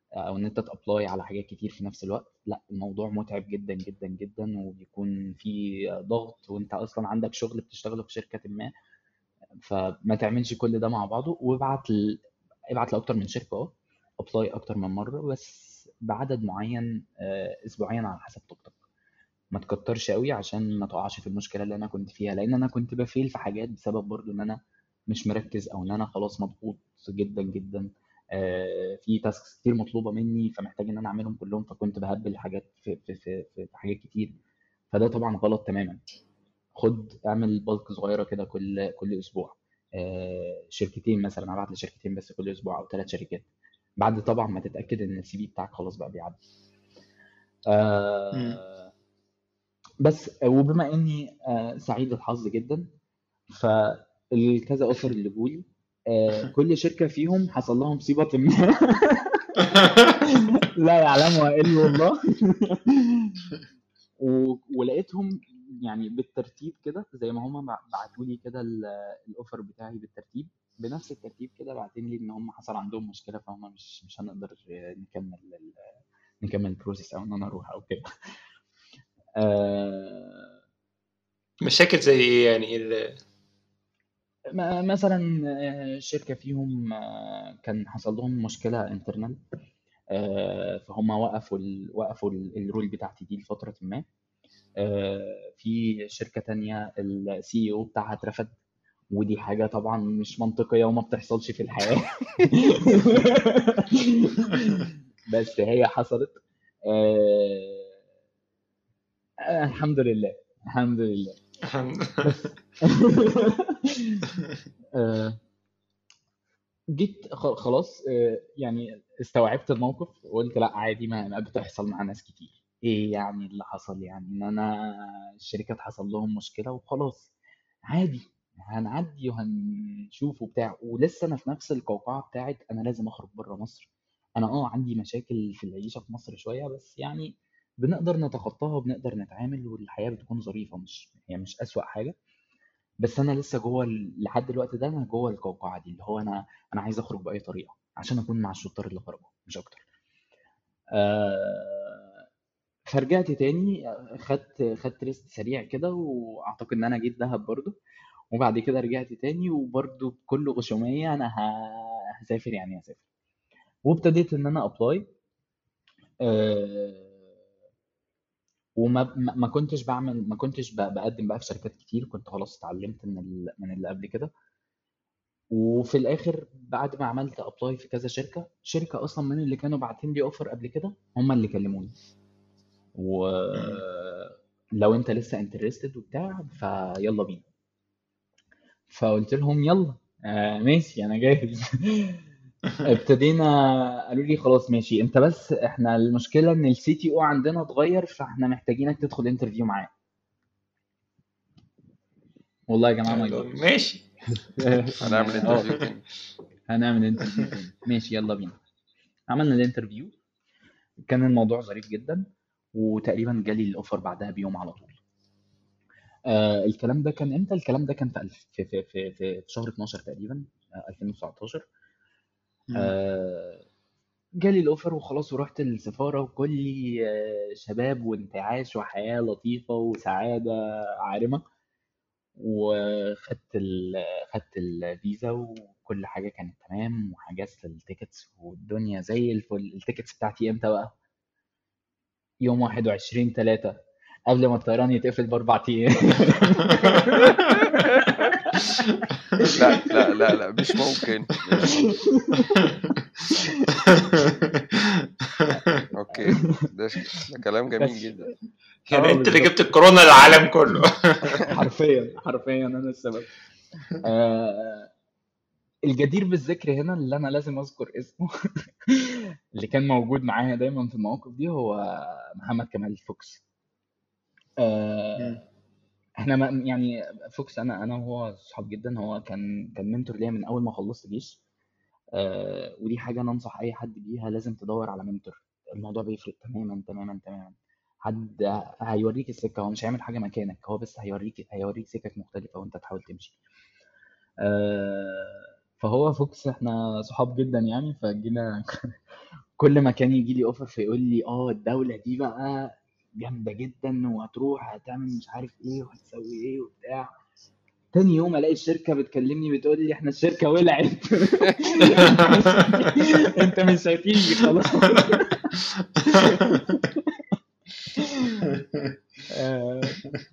او ان انت تابلاي على حاجات كتير في نفس الوقت لا الموضوع متعب جدا جدا جدا وبيكون في ضغط وانت اصلا عندك شغل بتشتغله في شركه ما فما تعملش كل ده مع بعضه وابعت ل... ابعت لاكتر من شركه اه ابلاي اكتر من مره بس بعدد معين آه، اسبوعيا على حسب طاقتك ما تكترش قوي عشان ما تقعش في المشكله اللي انا كنت فيها لان انا كنت بفيل في حاجات بسبب برضو ان انا مش مركز او ان انا خلاص مضغوط جدا جدا آه، في تاسكس كتير مطلوبه مني فمحتاج ان انا اعملهم كلهم فكنت بهبل حاجات في في في, في, في حاجات كتير فده طبعا غلط تماما خد اعمل بالك صغيره كده كل كل اسبوع آه، شركتين مثلا ابعت لشركتين بس كل اسبوع او ثلاث شركات بعد طبعا ما تتاكد ان السي في بتاعك خلاص بقى بيعدي مم. آه بس وبما اني آه سعيد الحظ جدا فالكذا اوفر اللي جولي آه كل شركه فيهم حصل لها مصيبه ما لا يعلمها الا الله و... ولقيتهم يعني بالترتيب كده زي ما هم بعتوا لي كده ال- الاوفر بتاعي بالترتيب بنفس الترتيب كده باعتين لي ان هم حصل عندهم مشكله فهم مش مش هنقدر نكمل ال... نكمل البروسيس او ان انا اروح او كده آه... مشاكل زي ايه يعني ال- م- مثلا آه، شركه فيهم آه، كان حصل لهم مشكله انترنال فهم وقفوا ال... وقفوا ال- الرول بتاعتي دي لفتره ما آه، في شركة تانية السي او بتاعها اترفد ودي حاجة طبعا مش منطقية وما بتحصلش في الحياة بس هي حصلت آه، آه، الحمد لله الحمد لله بس آه، جيت خ- خلاص آه، يعني استوعبت الموقف وقلت لا عادي ما ما بتحصل مع ناس كتير ايه يعني اللي حصل يعني ان انا الشركات حصل لهم مشكلة وخلاص عادي هنعدي وهنشوف وبتاع ولسه انا في نفس القوقعة بتاعت انا لازم اخرج بره مصر انا اه عندي مشاكل في العيشة في مصر شوية بس يعني بنقدر نتخطاها وبنقدر نتعامل والحياة بتكون ظريفة مش هي مش أسوأ حاجة بس انا لسه جوه ال- لحد الوقت ده انا جوه القوقعه دي اللي هو انا انا عايز اخرج باي طريقه عشان اكون مع الشطار اللي خرجوا مش اكتر آه فرجعت تاني آه، خدت خدت ريست سريع كده واعتقد ان انا جيت دهب برضو وبعد كده رجعت تاني وبرضو بكل غشوميه انا ه- هسافر يعني هسافر وابتديت ان انا ابلاي آه وما ما ما كنتش بعمل ما كنتش ب- بقدم بقى في شركات كتير كنت خلاص اتعلمت من ال- من اللي قبل كده وفي الاخر بعد ما عملت ابلاي في كذا شركه شركه اصلا من اللي كانوا باعتين لي اوفر قبل كده هم اللي كلموني مم. ولو انت لسه انترستد وبتاع فيلا بينا فقلت لهم يلا آه ماشي انا جاهز ابتدينا قالوا لي خلاص ماشي انت بس احنا المشكله ان السي تي او عندنا اتغير فاحنا محتاجينك تدخل انترفيو معاه والله يا جماعه ما يعني يضرش ماشي هنعمل اه انترفيو تاني هنعمل انترفيو تاني ماشي يلا بينا عملنا الانترفيو كان الموضوع ظريف جدا وتقريبا جالي الاوفر بعدها بيوم على طول آه الكلام ده كان امتى الكلام ده كان في الف- في في في, في, في شهر 12 تقريبا آه 2019 مم. آه جالي الاوفر وخلاص ورحت السفاره وكل آه شباب وانتعاش وحياه لطيفه وسعاده عارمه وخدت ال خدت الفيزا وكل حاجه كانت تمام وحجزت التيكتس والدنيا زي الفل التيكتس بتاعتي امتى بقى يوم 21 3 قبل ما الطيران يتقفل باربع ايام لا لا لا لا مش ممكن مش ممكن اوكي ده, ش- ده كلام جميل بس جدا يعني اه انت اللي بالظبط جبت الكورونا للعالم كله حرفيا حرفيا انا السبب آه الجدير بالذكر هنا اللي انا لازم اذكر اسمه اللي كان موجود معايا دايما في المواقف دي هو محمد كمال فوكس آه مم. احنا ما يعني فوكس انا انا وهو صحاب جدا هو كان كان منتور ليا من اول ما خلصت جيش آه ودي حاجه انا انصح اي حد بيها لازم تدور على منتور الموضوع بيفرق تماما تماما تماما حد هيوريك السكه هو مش هيعمل حاجه مكانك هو بس هيوريك هيوريك سكك مختلفه وانت تحاول تمشي آه فهو فوكس احنا صحاب جدا يعني فجينا كل ما كان يجي لي اوفر فيقول لي اه الدوله دي بقى جامده جدا وهتروح هتعمل مش عارف ايه وهتسوي ايه وبتاع تاني يوم الاقي الشركه بتكلمني بتقول لي احنا الشركه ولعت انت مش هتيجي خلاص آه،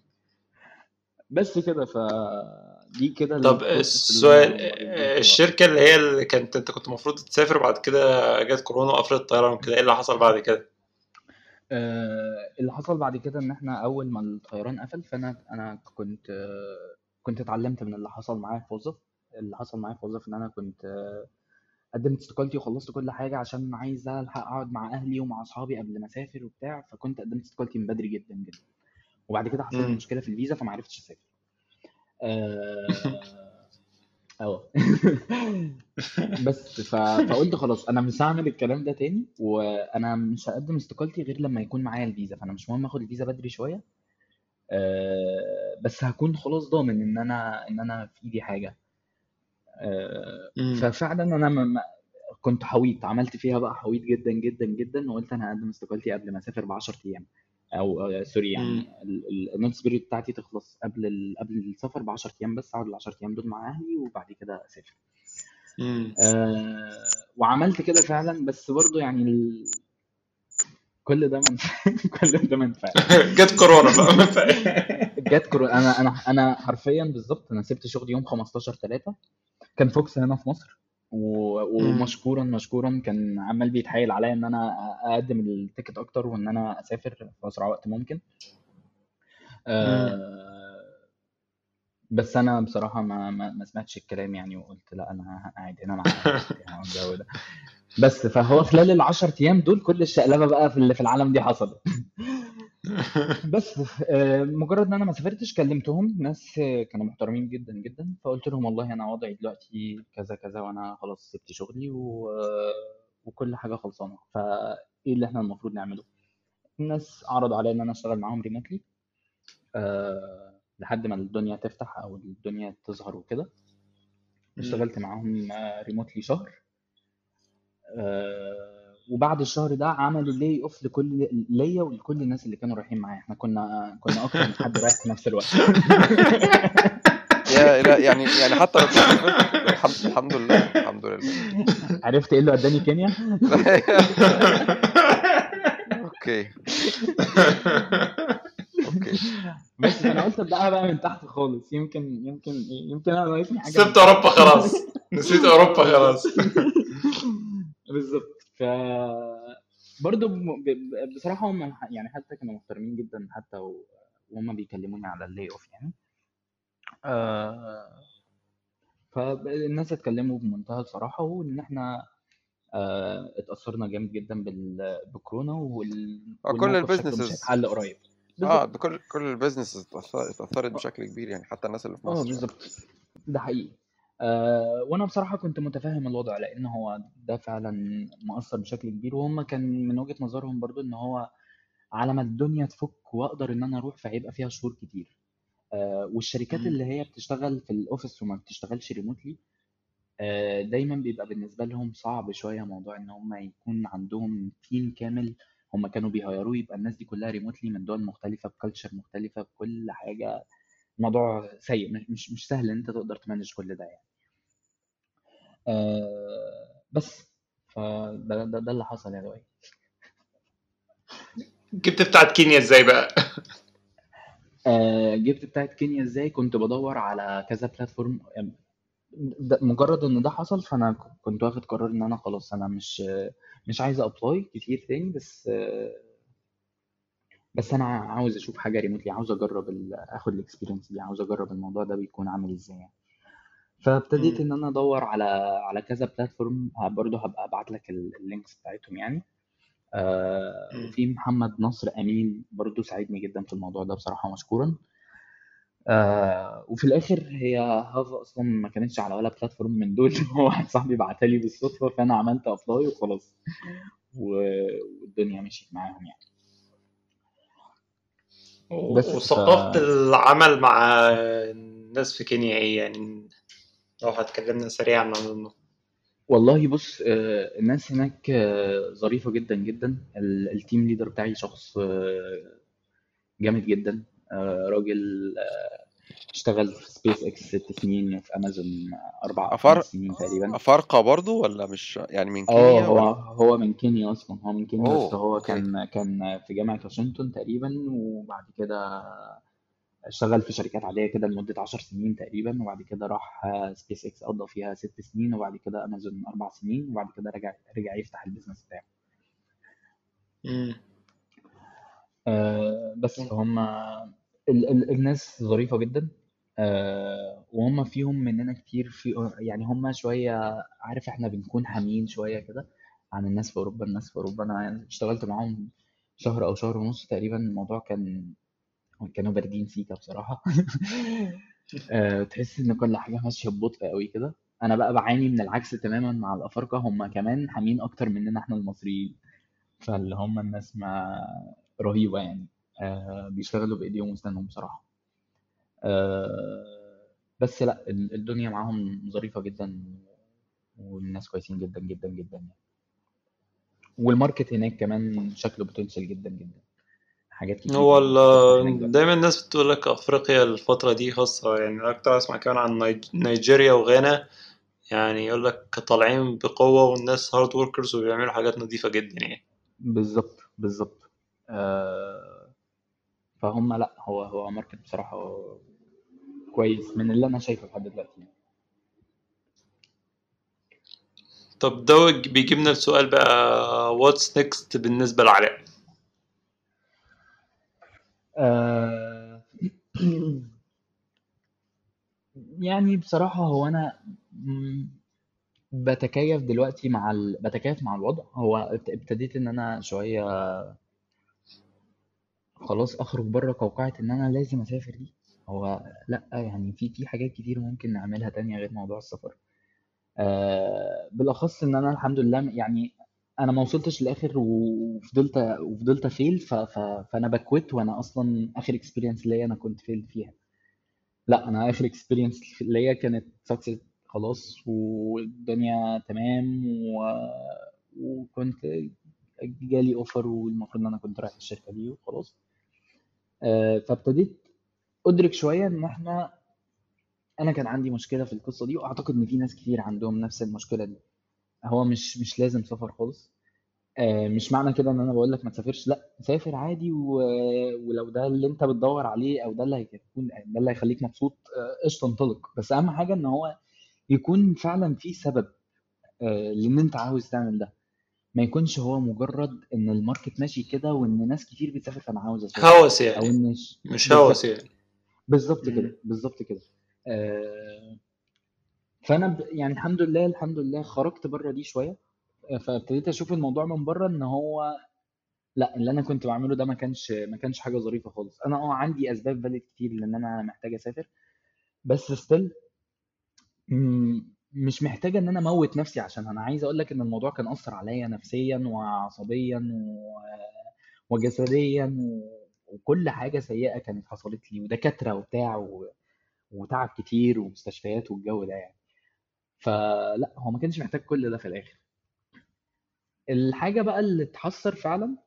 بس كده فدي كده طب البروسيس السؤال اللي الشركة اللي هي اللي كانت انت كنت المفروض تسافر بعد كده جت كورونا وقفلت الطيران وكده ايه اللي حصل بعد كده؟ آه، اللي حصل بعد كده ان احنا اول ما الطيران قفل فانا انا كنت آه، كنت اتعلمت من اللي حصل معايا في وظف اللي حصل معايا في وظف ان انا كنت آه، قدمت استقالتي وخلصت كل حاجه عشان عايز الحق اقعد مع اهلي ومع اصحابي قبل ما اسافر وبتاع فكنت قدمت استقالتي من بدري جدا جدا وبعد كده حصل لي مم. مشكله في الفيزا فما عرفتش اسافر آه، اه بس ف... فقلت خلاص انا مش هعمل الكلام ده تاني وانا مش هقدم استقالتي غير لما يكون معايا الفيزا فانا مش مهم اخد الفيزا بدري شويه آه، بس هكون خلاص ضامن ان انا ان انا في ايدي حاجه آه، مم. ففعلا انا ما ما- كنت حويط عملت فيها بقى حويط جدا جدا جدا وقلت انا هقدم استقالتي قبل ما اسافر ب 10 ايام او آه، سوري مم. يعني النوتس بيريد بتاعتي تخلص قبل ال... قبل السفر ب 10 ايام بس اقعد ال 10 ايام دول مع اهلي وبعد كده اسافر مم. آه وعملت كده فعلا بس برضو يعني ال... كل ده من كل ده ما ينفعش جت كورونا بقى جت كورونا انا انا انا حرفيا بالظبط انا سبت شغلي يوم 15 3 كان فوكس هنا في مصر و... مم. ومشكورا مشكورا كان عمال بيتحايل عليا ان انا اقدم التيكت اكتر وان انا اسافر في اسرع وقت ممكن مم. آه بس انا بصراحه ما ما, ما سمعتش الكلام يعني وقلت لا انا قاعد هنا مع أهلي وبتاع والجو ده بس فهو خلال ال 10 ايام دول كل الشقلبه بقى في اللي في العالم دي حصلت بس آه، مجرد ان انا ما سافرتش كلمتهم ناس آه، كانوا محترمين جدا جدا فقلت لهم والله انا وضعي دلوقتي كذا كذا وانا خلاص سبت شغلي و... وكل حاجه خلصانه فايه اللي احنا المفروض نعمله الناس عرضوا عليا ان انا اشتغل معاهم ريموتلي أه لحد ما الدنيا تفتح او الدنيا تظهر وكده مم. اشتغلت معاهم ريموتلي شهر أه وبعد الشهر ده عملوا لي اوف لكل ليا ولكل الناس اللي كانوا رايحين معايا احنا كنا كنا اكتر من حد رايح في نفس الوقت يا لا يعني يعني حتى لو كنت سافرت الحمد, الحمد لله الحمد لله عرفت ايه اللي وداني كينيا اوكي اوكي بس انا قلت ابداها بقى من تحت خالص يمكن يمكن إيه، يمكن انا ناقصني حاجه سبت اوروبا خلاص نسيت اوروبا خلاص بالظبط ف برضه ب- ب- بصراحه هم يعني حتى كانوا محترمين جدا حتى و- وهم بيكلموني على اللاي اوف يعني آه فالناس اتكلموا بمنتهى الصراحه وان احنا آه اتاثرنا جامد جدا بال- بالكورونا وال... آه، كل والموقف شكله مش البيزنسز هيتحل قريب اه بالظبط ده كل كل البيزنسز اتأثرت بشكل كبير يعني حتى الناس اللي في اه مصر بالظبط ده حقيقي آه وانا بصراحه كنت متفهم الوضع لان هو ده فعلا مؤثر بشكل كبير وهم كان من وجهه نظرهم برضو ان هو على ما الدنيا تفك واقدر ان انا اروح فهيبقى فيها شهور كتير آه والشركات مم. اللي هي بتشتغل في الاوفيس وما بتشتغلش ريموتلي آه دايما بيبقى بالنسبه لهم صعب شويه موضوع ان هم يكون عندهم تيم كامل هم كانوا بيهيروه يبقى الناس دي كلها ريموتلي من دول مختلفه بكالتشر مختلفه بكل حاجه موضوع سيء مش مش مش سهل ان انت تقدر تمانج كل ده يعني آه بس فده ده, ده اللي حصل يا لؤي جبت بتاعت كينيا ازاي بقى؟ آه جبت بتاعت كينيا ازاي كنت بدور على كذا بلاتفورم ده مجرد ان ده حصل فانا ك- كنت واخد قرار ان انا خلاص انا مش مش عايز ابلاي كتير تاني بس آه بس انا عاوز اشوف حاجه ريموتلي عاوز اجرب ال- اخد الاكسبيرينس دي عاوز اجرب الموضوع ده بيكون عامل ازاي يعني. فابتديت مم. ان انا ادور على على كذا بلاتفورم برضه هبقى ابعت لك ال- اللينكس بتاعتهم يعني آه مم. وفي محمد نصر امين برضه ساعدني جدا في الموضوع ده بصراحه مشكورا آه وفي الاخر هي هافا اصلا ما كانتش على ولا بلاتفورم من دول هو واحد صاحبي بعتها لي بالصدفه فانا عملت ابلاي وخلاص و- والدنيا مشيت معاهم يعني بس ف وثقافة العمل مع الناس في كينيا ايه يعني لو هتكلمنا سريعا عن النقطة والله بص آه، الناس هناك آه، ظريفة جدا جدا ال- التيم ليدر بتاعي شخص آه، جامد جدا آه، راجل آه، اشتغل في سبيس اكس ست سنين وفي امازون اربع او أفار... خمس سنين تقريبا أفارقة برضو ولا مش يعني من اه كينيا هو ولا هو من كينيا اصلا هو من كينيا بس أوه هو أوكي كان كان في جامعة واشنطن تقريبا وبعد كده اشتغل في شركات عادية كده لمدة عشر سنين تقريبا وبعد كده راح سبيس اكس قضى فيها ست سنين وبعد كده امازون اربع سنين وبعد كده رجع رجع يفتح البيزنس بتاعه مم. آه بس فهم ال ال الناس ظريفة جدا آه وهم فيهم مننا كتير في يعني هم شوية عارف احنا بنكون حاميين شوية كده عن الناس في أوروبا الناس في أوروبا أنا اشتغلت معاهم شهر أو شهر ونص تقريبا الموضوع كان كانوا باردين سيكا بصراحة آه تحس إن كل حاجة ماشية ببطء قوي كده أنا بقى بعاني من العكس تماما مع الأفارقة هم كمان حامين أكتر مننا احنا المصريين فاللي هم الناس ما رهيبة يعني آه بيشتغلوا بإيديهم وأسنانهم بصراحة آه بس لا ال- الدنيا معاهم ظريفة جدا والناس كويسين جدا جدا جدا يعني والماركت هناك كمان شكله بوتنشال جدا جدا حاجات كتير هو يعني بتفتح هناك ال- بقى دايما الناس بتقول لك افريقيا الفتره دي خاصه يعني اكتر اسمع كمان عن نيج- نيجيريا وغانا يعني يقول لك طالعين بقوه والناس هارد وركرز وبيعملوا حاجات نظيفه جدا يعني بالظبط بالظبط آه فهم لا هو هو ماركت بصراحة كويس من اللي أنا شايفه لحد دلوقتي يعني. طب ده بيجيبنا السؤال بقى واتس نيكست بالنسبه لعلاء آه يعني بصراحة هو أنا م- بتكيف دلوقتي مع ال... بتكيف مع الوضع هو ابت- ابتديت إن أنا شوية خلاص أخرج بره قوقعة إن أنا لازم أسافر دي هو لأ يعني في في حاجات كتير ممكن نعملها تانية غير موضوع السفر آه بالأخص إن أنا الحمد لله يعني أنا ما وصلتش للآخر وفضلت وفضلت فيل ف... ف... فأنا بكوت وأنا أصلا آخر اكسبيرينس ليا أنا كنت فيل فيها لا انا اخر اكسبيرينس ليا كانت سكسس خلاص والدنيا تمام و... وكنت جالي اوفر والمفروض ان انا كنت رايح الشركه دي وخلاص آه، فابتديت ادرك شويه ان احنا انا كان عندي مشكله في القصه دي واعتقد ان في ناس كتير عندهم نفس المشكله دي هو مش مش لازم سفر خالص آه، مش معنى كده ان انا بقول لك ما تسافرش لا سافر عادي و... ولو ده اللي انت بتدور عليه او ده اللي هيكون ده اللي هيخليك مبسوط آه، قشطه انطلق بس اهم حاجه ان هو يكون فعلا في سبب آه، لان انت عاوز تعمل ده ما يكونش هو مجرد ان الماركت ماشي كده وان ناس كتير بتسافر فانا عاوز اسافر هوس او يعني ان ش- مش هوس بالظبط يعني بالظبط مم. كده بالظبط كده آه، فانا ب... يعني الحمد لله الحمد لله خرجت بره دي شويه آه، فابتديت اشوف الموضوع من بره ان هو لا اللي انا كنت بعمله ده ما كانش ما كانش حاجه ظريفه خالص انا اه عندي اسباب فاليد كتير لان انا محتاج اسافر بس ستيل مش محتاجه ان انا اموت نفسي عشان انا عايز اقول لك ان الموضوع كان اثر عليا نفسيا وعصبيا و... وجسديا و... وكل حاجه سيئه كانت حصلت لي ودكاتره وبتاع و... وتعب كتير ومستشفيات والجو ده يعني فلا هو ما كانش محتاج كل ده في الاخر الحاجه بقى اللي اتحسر فعلا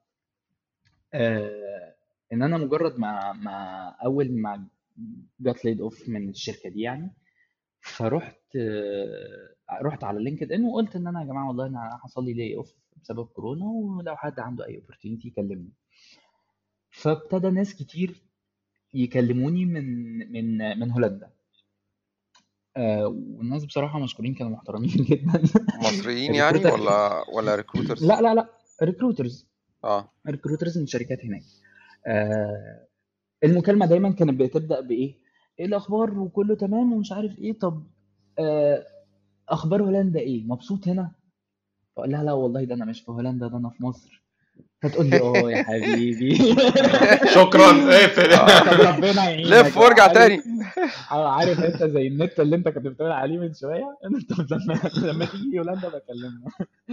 آه ان انا مجرد ما ما اول ما جات ليد اوف من الشركه دي يعني فرحت آه رحت على لينكد ان وقلت ان انا يا جماعه والله انا حصل لي لي اوف بسبب كورونا ولو حد عنده اي اوبورتيونيتي يكلمني فابتدى ناس كتير يكلموني من من من هولندا آه والناس بصراحه مشكورين كانوا محترمين جدا مصريين يعني الريكروتر ولا ولا ريكروترز لا لا لا ريكروترز اه ريكروترز من شركات هناك آه المكالمه دايما كانت بتبدا بايه ايه الاخبار وكله تمام ومش عارف ايه طب آه اخبار هولندا ايه مبسوط هنا فاقول لها لا والله ده انا مش في هولندا ده انا في مصر فتقول لي اه يا حبيبي شكرا اقفل آه. طب ربنا يعينك لف وارجع عارف تاني عارف انت زي النت اللي انت كنت بتقول عليه من شويه انت لما لما تيجي هولندا بكلمنا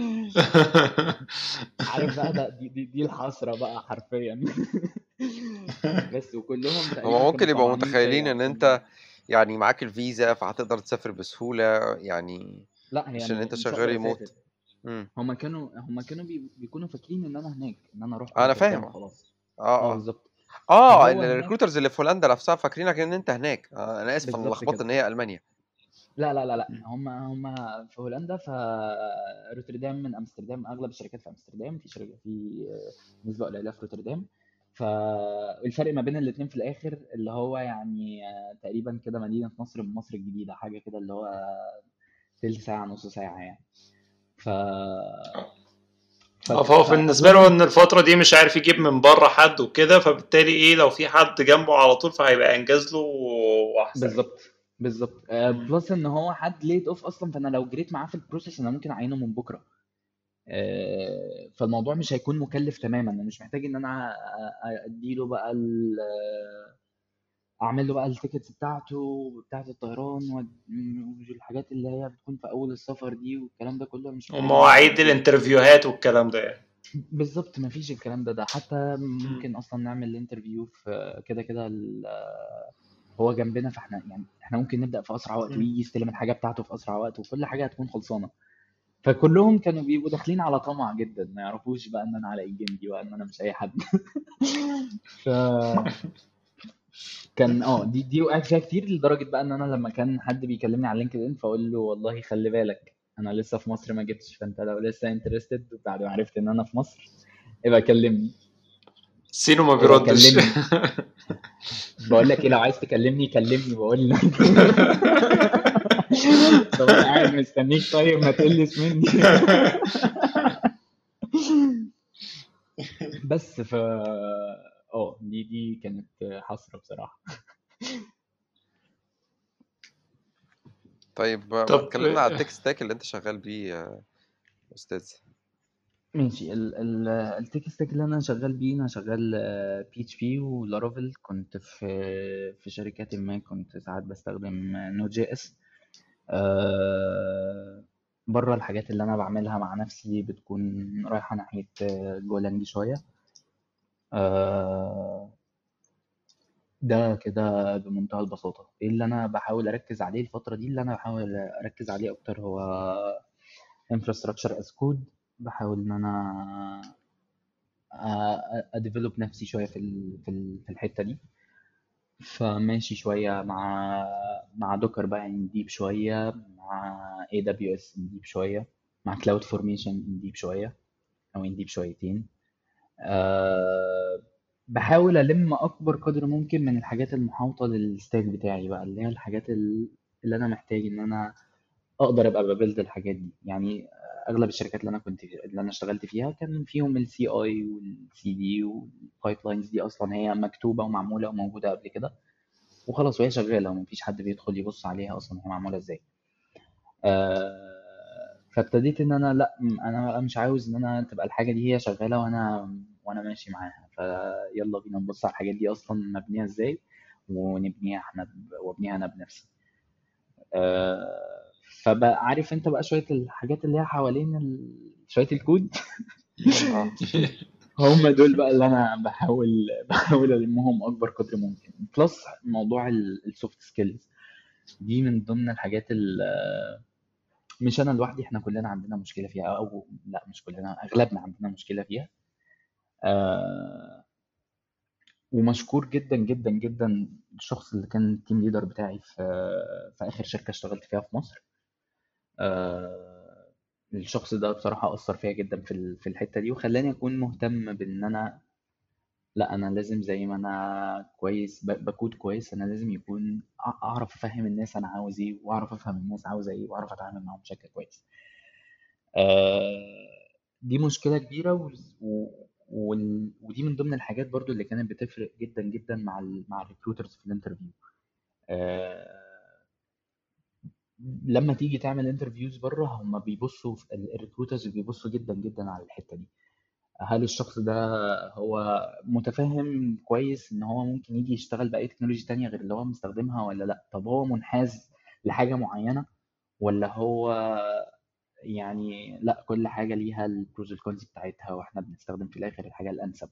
عارف بقى ده دي, دي, دي الحسره بقى حرفيا بس وكلهم هما تقريبا ممكن كانوا يبقوا طمعانين متخيلين فيا ان عشان انت يعني معاك الفيزا فهتقدر تسافر بسهولة يعني لا هي مش ان مش انت مش شغال اقدر ريموت اسافر امم هما كانوا هما كانوا بي... بيكونوا فاكرين ان انا هناك ان انا رحت انا امستردام فاهم وخلاص اه اه اه بالظبط اه فهو ان هناك الريكروترز اللي في هولندا نفسها فاكرينك ان انت هناك آه انا اسف انا بالظبط لخبطت كده ان هي المانيا لا لا لا لا هم هم في هولندا فروتردام من امستردام اغلب الشركات في امستردام في شركه في نسبه قليله في روتردام فالفرق ما بين الاثنين في الاخر اللي هو يعني تقريبا كده مدينه نصر من مصر الجديده حاجه كده اللي هو تلت ساعه نص ساعه يعني ف ف اه فهو بالنسبة له فاغلبهم ان الفترة دي مش عارف يجيب من بره حد وكده فبالتالي ايه لو في حد جنبه على طول فهيبقى انجاز له واحسن يعني بالظبط بالظبط بلس ان هو حد ليد اوف اصلا فانا لو جريت معاه في البروسيس انا ممكن اعينه من بكره آه، فالموضوع مش هيكون مكلف تماما انا مش محتاج ان انا أ- أ- اديله بقى ال- اعمل له بقى التيكتس بتاعته بتاعه الطيران وال- والحاجات اللي هي بتكون في اول السفر دي والكلام ده كله مش محتاج ان انا ومواعيد اعمله له الانترفيوهات والكلام ده يعني بالظبط ما فيش الكلام ده ده حتى ممكن اصلا نعمل الانترفيو في كده كده ال- هو جنبنا فاحنا يعني احنا ممكن نبدا في اسرع وقت ويجي يستلم الحاجه بتاعته في اسرع وقت وكل حاجه هتكون خلصانه فكلهم كانوا بيبقوا داخلين على طمع جدا ما يعرفوش بقى ان انا على الجندي وان انا مش اي حد ف كان اه دي دي وقعت فيها كتير لدرجه بقى ان انا لما كان حد بيكلمني على لينكد ان فاقول له والله خلي بالك انا لسه في مصر ما جبتش فانت لو لسه انترستد بعد ما عرفت ان انا في مصر ابقى كلمني سينو ما ابقى بيردش كلمني بقول لك ايه لو عايز تكلمني كلمني بقول لك طب انا قاعد مستنيك طيب ما تقلش مني بس ف اه دي دي كانت حسرة بصراحة طيب ما طب تكلمنا على التك ستاك اللي انت شغال بيه يا استاذ ماشي ال ال التك ستاك اللي انا شغال بيه انا شغال بي اتش بي ولارافيل كنت في في شركات ما كنت ساعات بستخدم نود جي اس بره الحاجات اللي انا بعملها مع نفسي بتكون رايحة ناحية جولانج شوية آه، ده كده بمنتهى البساطة ايه اللي انا بحاول اركز عليه الفترة دي اللي انا بحاول اركز عليه اكتر هو infrastructure as code بحاول ان انا اديفلوب نفسي شوية في ال- في ال- في الحتة دي فماشي شوية مع مع دوكر بقى نديب شوية مع AWS نديب شوية مع كلاود فورميشن نديب شوية أو نديب شويتين أه بحاول ألم أكبر قدر ممكن من الحاجات المحاوطة للستاك بتاعي بقى اللي هي الحاجات ال- اللي أنا محتاج إن أنا أقدر أبقى ببيلد الحاجات دي يعني أغلب الشركات اللي أنا كنت اللي أنا اشتغلت فيها كان فيهم السي أي والسي دي والبايب لاينز دي أصلا هي مكتوبة ومعمولة وموجودة قبل كده وخلاص وهي شغالة ومفيش حد بيدخل يبص عليها أصلا هي معمولة إزاي آه، فابتديت ان انا لا م- انا مش عاوز ان انا تبقى الحاجه دي هي شغاله وانا وانا ماشي معاها فيلا بينا نبص على الحاجات دي اصلا مبنيه ازاي ونبنيها احنا ب- وابنيها انا بنفسي آه، فبقى عارف انت بقى شويه الحاجات اللي هي حوالين ال... شويه الكود اه هم دول بقى اللي انا بحاول بحاول المهم اكبر قدر ممكن بلس موضوع السوفت سكيلز دي من ضمن الحاجات اللي مش انا لوحدي احنا كلنا عندنا مشكله فيها او لا مش كلنا اغلبنا عندنا مشكله فيها آه ومشكور جدا جدا جدا الشخص اللي كان التيم ليدر بتاعي في في اخر شركه اشتغلت فيها في مصر آه الشخص ده بصراحه اثر فيا جدا في ال- في الحته دي وخلاني اكون مهتم بان انا لا انا لازم زي ما انا كويس ب- بكود كويس انا لازم يكون أع- اعرف افهم الناس انا عاوز ايه واعرف افهم الناس عاوزه ايه واعرف اتعامل معاهم بشكل كويس آه، دي مشكلة كبيرة و... و... وال- ودي من ضمن الحاجات برضو اللي كانت بتفرق جدا جدا مع ال... مع الريكروترز في الانترفيو آه، لما تيجي تعمل انترفيوز بره هم بيبصوا في الريكروترز بيبصوا جدا جدا على الحتة دي هل الشخص ده هو متفاهم كويس ان هو ممكن يجي يشتغل بأي تكنولوجي تانية غير اللي هو مستخدمها ولا لا طب هو منحاز لحاجة معينة ولا هو يعني لا كل حاجة ليها البروز والكونز بتاعتها واحنا بنستخدم في الآخر الحاجة الأنسب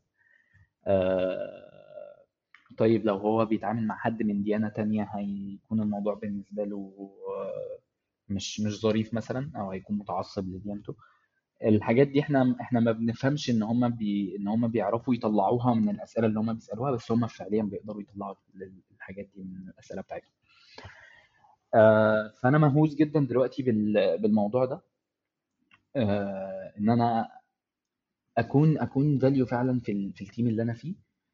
آه، طيب لو هو بيتعامل مع حد من ديانة تانية هيكون الموضوع بالنسبة له آه، مش مش ظريف مثلا او هيكون متعصب لديانته الحاجات دي احنا احنا ما بنفهمش ان هم بي ان هم بيعرفوا يطلعوها من الاسئله اللي هم بيسالوها بس هم فعليا بيقدروا يطلعوا الحاجات دي من الاسئله بتاعتهم آه فانا مهووس جدا دلوقتي بال- بالموضوع ده آه ان انا اكون اكون فاليو فعلا في ال- في التيم اللي انا فيه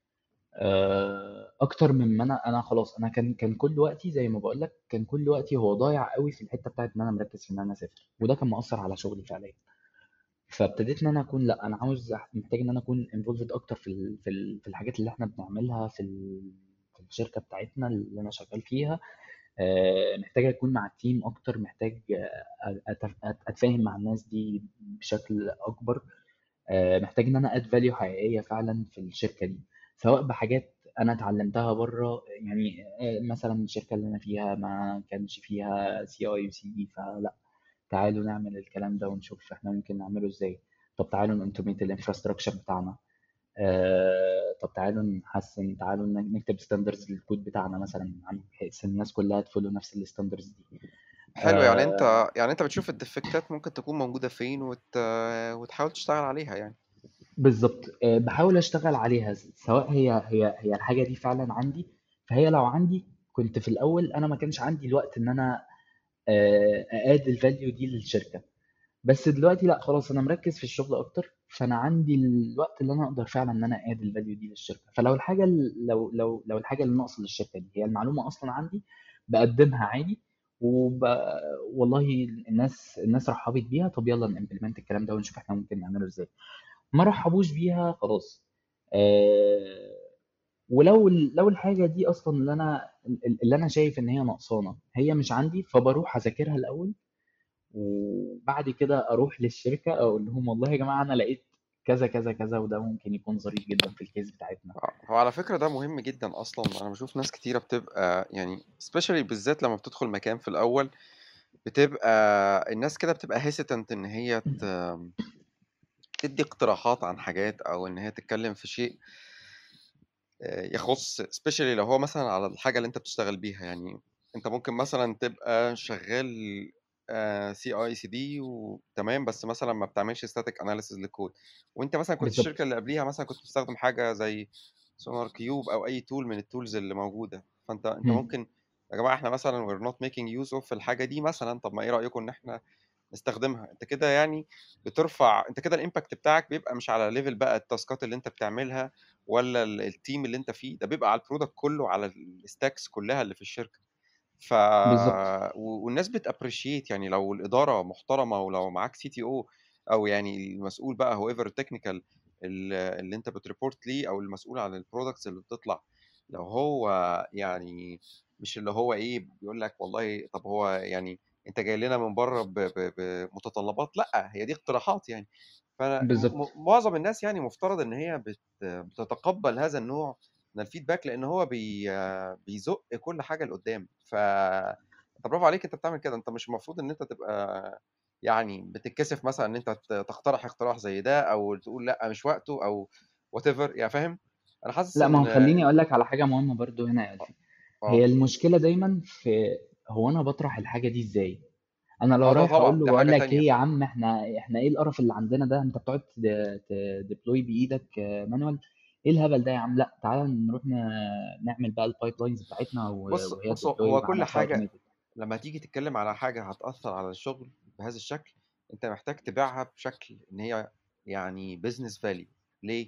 آه، اكتر من ما انا انا خلاص انا كان كان كل وقتي زي ما بقول لك كان كل وقتي هو ضايع قوي في الحته بتاعت ان انا مركز في ان انا اسافر وده كان مؤثر على شغلي فعليا فابتديت ان انا اكون لا انا عاوز أح- محتاج ان انا اكون انفولفد اكتر في ال في ال في الحاجات اللي احنا بنعملها في ال في الشركه بتاعتنا اللي انا شغال فيها آه، محتاج اكون مع التيم اكتر محتاج آه، أت- أت- اتفاهم مع الناس دي بشكل اكبر آه، محتاج ان انا اد فاليو حقيقيه فعلا في الشركه دي سواء بحاجات انا اتعلمتها بره يعني آه، مثلا الشركه اللي انا فيها ما كانش فيها سي اي وسي دي فلا تعالوا نعمل الكلام ده ونشوف احنا ممكن نعمله ازاي طب تعالوا نانتوميت الانفراستراكشر بتاعنا آه، طب تعالوا نحسن تعالوا ن- نكتب ستاندرز للكود بتاعنا مثلا عن بحيث الناس كلها تفولو نفس الستاندرز دي حلو يعني انت آه، يعني انت بتشوف الديفكتات ممكن تكون موجودة فين وت... وتحاول تشتغل عليها يعني بالظبط آه، بحاول اشتغل عليها سواء هي هي هي الحاجه دي فعلا عندي فهي لو عندي كنت في الاول انا ما كانش عندي الوقت ان انا ااد الفاليو دي للشركه بس دلوقتي لا خلاص انا مركز في الشغل اكتر فانا عندي الوقت اللي انا اقدر فعلا ان انا اد الفاليو دي للشركه فلو الحاجه ال- لو لو لو الحاجه اللي ناقصه للشركه دي هي المعلومه اصلا عندي بقدمها عادي وب... والله الناس الناس رحبت بيها طب يلا نimplement الكلام ده ونشوف احنا ممكن نعمله ازاي ما رحبوش بيها خلاص آه ولو لو الحاجه دي اصلا اللي انا اللي انا شايف ان هي ناقصانه هي مش عندي فبروح اذاكرها الاول وبعد كده اروح للشركه اقول لهم والله يا جماعه انا لقيت كذا كذا كذا وده ممكن يكون ظريف جدا في الكيس بتاعتنا آه، هو على فكرة ده مهم جدا أصلا أنا بشوف ناس كتيرة بتبقى يعني especially بالذات لما بتدخل مكان في الأول بتبقى الناس كده بتبقى hesitant إن هي ت... تدي اقتراحات عن حاجات أو إن هي تتكلم في شيء آه، يخص especially لو هو مثلا على الحاجة اللي أنت بتشتغل بيها يعني أنت ممكن مثلا تبقى شغال سي اي سي دي وتمام بس مثلا ما بتعملش ستاتيك اناليسيز للكود وانت مثلا كنت الشركه بالظبط اللي قبليها مثلا كنت بتستخدم حاجه زي سونار كيوب او اي تول من التولز اللي موجوده فانت انت مم. ممكن يا جماعه احنا مثلا we're not making use of الحاجه دي مثلا طب ما ايه رايكم ان احنا نستخدمها انت كده يعني بترفع انت كده الامباكت بتاعك بيبقى مش على ليفل بقى التاسكات اللي انت بتعملها ولا ال- التيم اللي انت فيه ده بيبقى على البرودكت كله على الستاكس كلها اللي في الشركه ف بالظبط و- والناس بتابريشيت يعني لو الاداره محترمه ولو معاك سي تي او او يعني المسؤول بقى هو ايفر تكنيكال اللي انت بتريبورت ليه او المسؤول عن البرودكتس اللي بتطلع لو هو يعني مش اللي هو ايه بيقول لك والله طب هو يعني انت جاي لنا من بره ب- ب- بمتطلبات لا هي دي اقتراحات يعني فانا بالظبط م- معظم الناس يعني مفترض ان هي بت- بتتقبل هذا النوع من الفيدباك لان هو بي بيزق كل حاجه لقدام ف انت برافو عليك انت بتعمل كده انت مش المفروض ان انت تبقى يعني بتتكسف مثلا ان انت ت- تقترح اقتراح زي ده او تقول لا مش وقته او وات ايفر يعني فاهم انا حاسس لا ما هو ان خليني اقول لك على حاجه مهمه برضو هنا يا الفي هي اه المشكله دايما في هو انا بطرح الحاجه دي ازاي انا لو اه ده رايح اقول طبعا له دي بقول حاجه لك تانية ايه يا عم احنا احنا ايه القرف اللي عندنا ده انت بتقعد تديبلوي بايدك مانوال ايه الهبل ده يا عم لا تعالى نروح ن- نعمل بقى البايب لاينز بتاعتنا و- بص وهي بص هو تديبلوي هو كل معانا حاجه كاوتوميتد لما تيجي تتكلم على حاجه هتاثر على الشغل بهذا الشكل انت محتاج تبيعها بشكل ان هي يعني بزنس فاليو ليه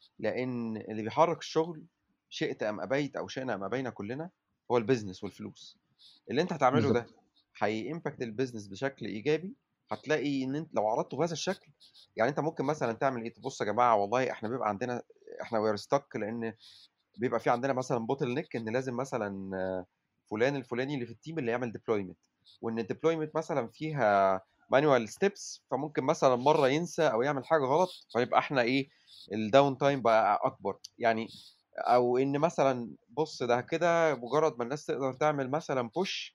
لان اللي بيحرك الشغل شئت ام ابيت او شئنا ام ابينا كلنا هو البيزنس والفلوس اللي انت هتعمله ده بالظبط هيمباكت البيزنس بشكل ايجابي هتلاقي ان انت لو عرضته بهذا الشكل يعني انت ممكن مثلا تعمل ايه تبص يا جماعه والله احنا بيبقى عندنا احنا وير ستك لان بيبقى في عندنا مثلا بوتل نيك ان لازم مثلا آه، فلان الفلاني اللي في التيم اللي يعمل ديبلويمنت وان الديبلويمنت مثلا فيها مانوال ستيبس فممكن مثلا مره ينسى او يعمل حاجه غلط فيبقى احنا ايه الداون تايم بقى اكبر يعني او ان مثلا بص ده كده مجرد ما الناس تقدر تعمل مثلا بوش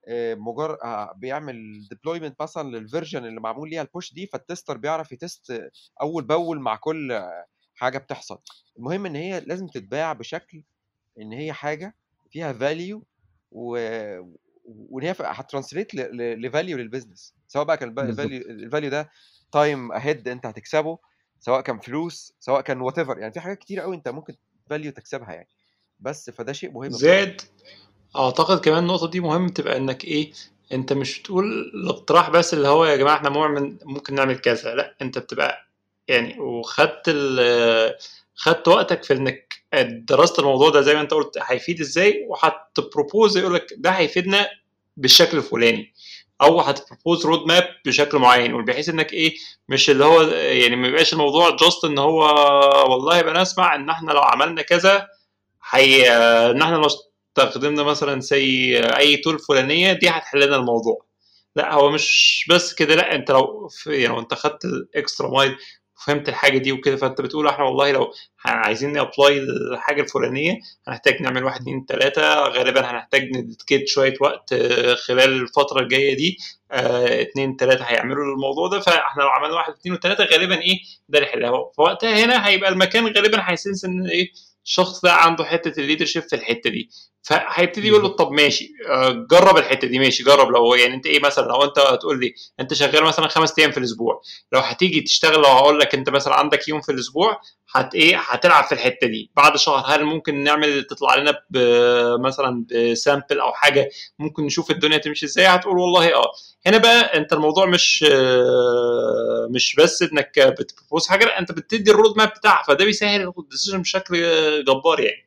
مجرد بيعمل ديبلويمنت مثلا للفيرجن اللي معمول ليها البوش دي فالتستر بيعرف يتست اول باول مع كل آه، حاجه بتحصل المهم ان هي لازم تتباع بشكل ان هي حاجه فيها فاليو و... وان هي هترانسليت لفاليو للبيزنس سواء بقى كان بالظبط الفاليو الفاليو ده تايم اهيد انت هتكسبه سواء كان فلوس سواء كان وات ايفر يعني في حاجات كتير قوي انت ممكن فاليو تكسبها يعني بس فده شيء مهم بصراحه زائد اعتقد كمان النقطه دي مهم تبقى انك ايه انت مش بتقول الاقتراح بس اللي هو يا جماعه احنا مؤمن ممكن نعمل كذا لا انت بتبقى يعني وخدت ال- خدت وقتك في انك درست الموضوع ده زي ما انت قلت هيفيد ازاي وهتبروبوز يقول لك ده هيفيدنا بالشكل الفلاني او هتبروبوز رود ماب بشكل معين بحيث انك ايه مش اللي هو يعني ما يبقاش الموضوع جاست ان هو والله يبقى نسمع ان احنا لو عملنا كذا هي ان احنا لو استخدمنا مثلا سي اي تول فلانيه دي هتحل لنا الموضوع لا هو مش بس كده لا انت لو في يعني لو انت خدت الاكسترا مايل وفهمت الحاجه دي وكده فانت بتقول احنا والله لو عايزين نابلاي الحاجه الفلانيه هنحتاج نعمل واحد اتنين تلاته غالبا هنحتاج نديكيت شويه وقت آه، خلال الفتره الجايه دي آه، اتنين تلاته هيعملوا الموضوع ده فاحنا لو عملنا واحد اتنين وتلاته غالبا ايه ده اللي يحلها فوقتها هنا هيبقى المكان غالبا هيسنس ان ايه الشخص ده عنده حته الليدرشيب في الحته دي فهيبتدي يقول له بالظبط طب ماشي آه، جرب الحته دي ماشي جرب لو يعني انت ايه مثلا لو انت هتقول لي انت شغال مثلا خمس ايام في الاسبوع لو هتيجي تشتغل لو هقول لك انت مثلا عندك يوم في الاسبوع هت ايه هتلعب في الحته دي بعد شهر هل ممكن نعمل تطلع لنا ب- مثلا بسامبل او حاجه ممكن نشوف الدنيا تمشي ازاي هتقول والله اه هنا بقى انت الموضوع مش آه، مش بس انك بتبروز حاجه لا انت بتدي الرود ماب بتاعها فده بيسهل الديسيجن بشكل جبار يعني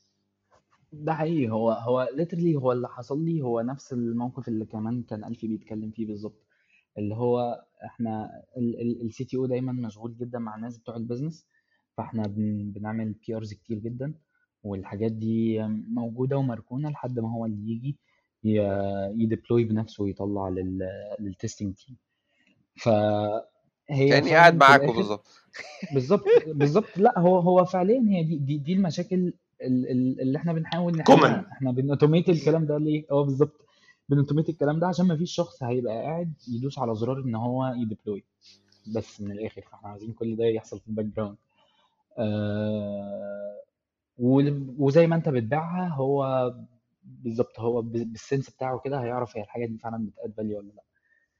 ده حقيقي هو هو literally هو اللي حصل لي هو نفس الموقف اللي كمان كان ألفي بيتكلم فيه بالظبط اللي هو احنا السي تي او دايما مشغول جدا مع الناس بتوع البيزنس فاحنا بن بنعمل بي ارز كتير جدا والحاجات دي موجودة ومركونة لحد ما هو اللي يجي يديبلوي بنفسه ويطلع لل للتستنج تيم فهي كاني قاعد فعلا في معاكم الاخر بالظبط بالظبط بالظبط لا هو هو فعليا هي دي دي, دي المشاكل ال- ال- اللي احنا بنحاول كومن نحلها احنا بنوتوميت الكلام ده ليه اه بالظبط بنوتوميت الكلام ده عشان ما فيش شخص هيبقى قاعد يدوس على زرار ان هو يديبلوي بس من الاخر فاحنا عايزين كل ده يحصل في الباك جراوند آه وال- وزي ما انت بتبيعها هو بالظبط هو ب- بالسنس بتاعه كده هيعرف هي الحاجه دي فعلا بتاد فاليو ولا لا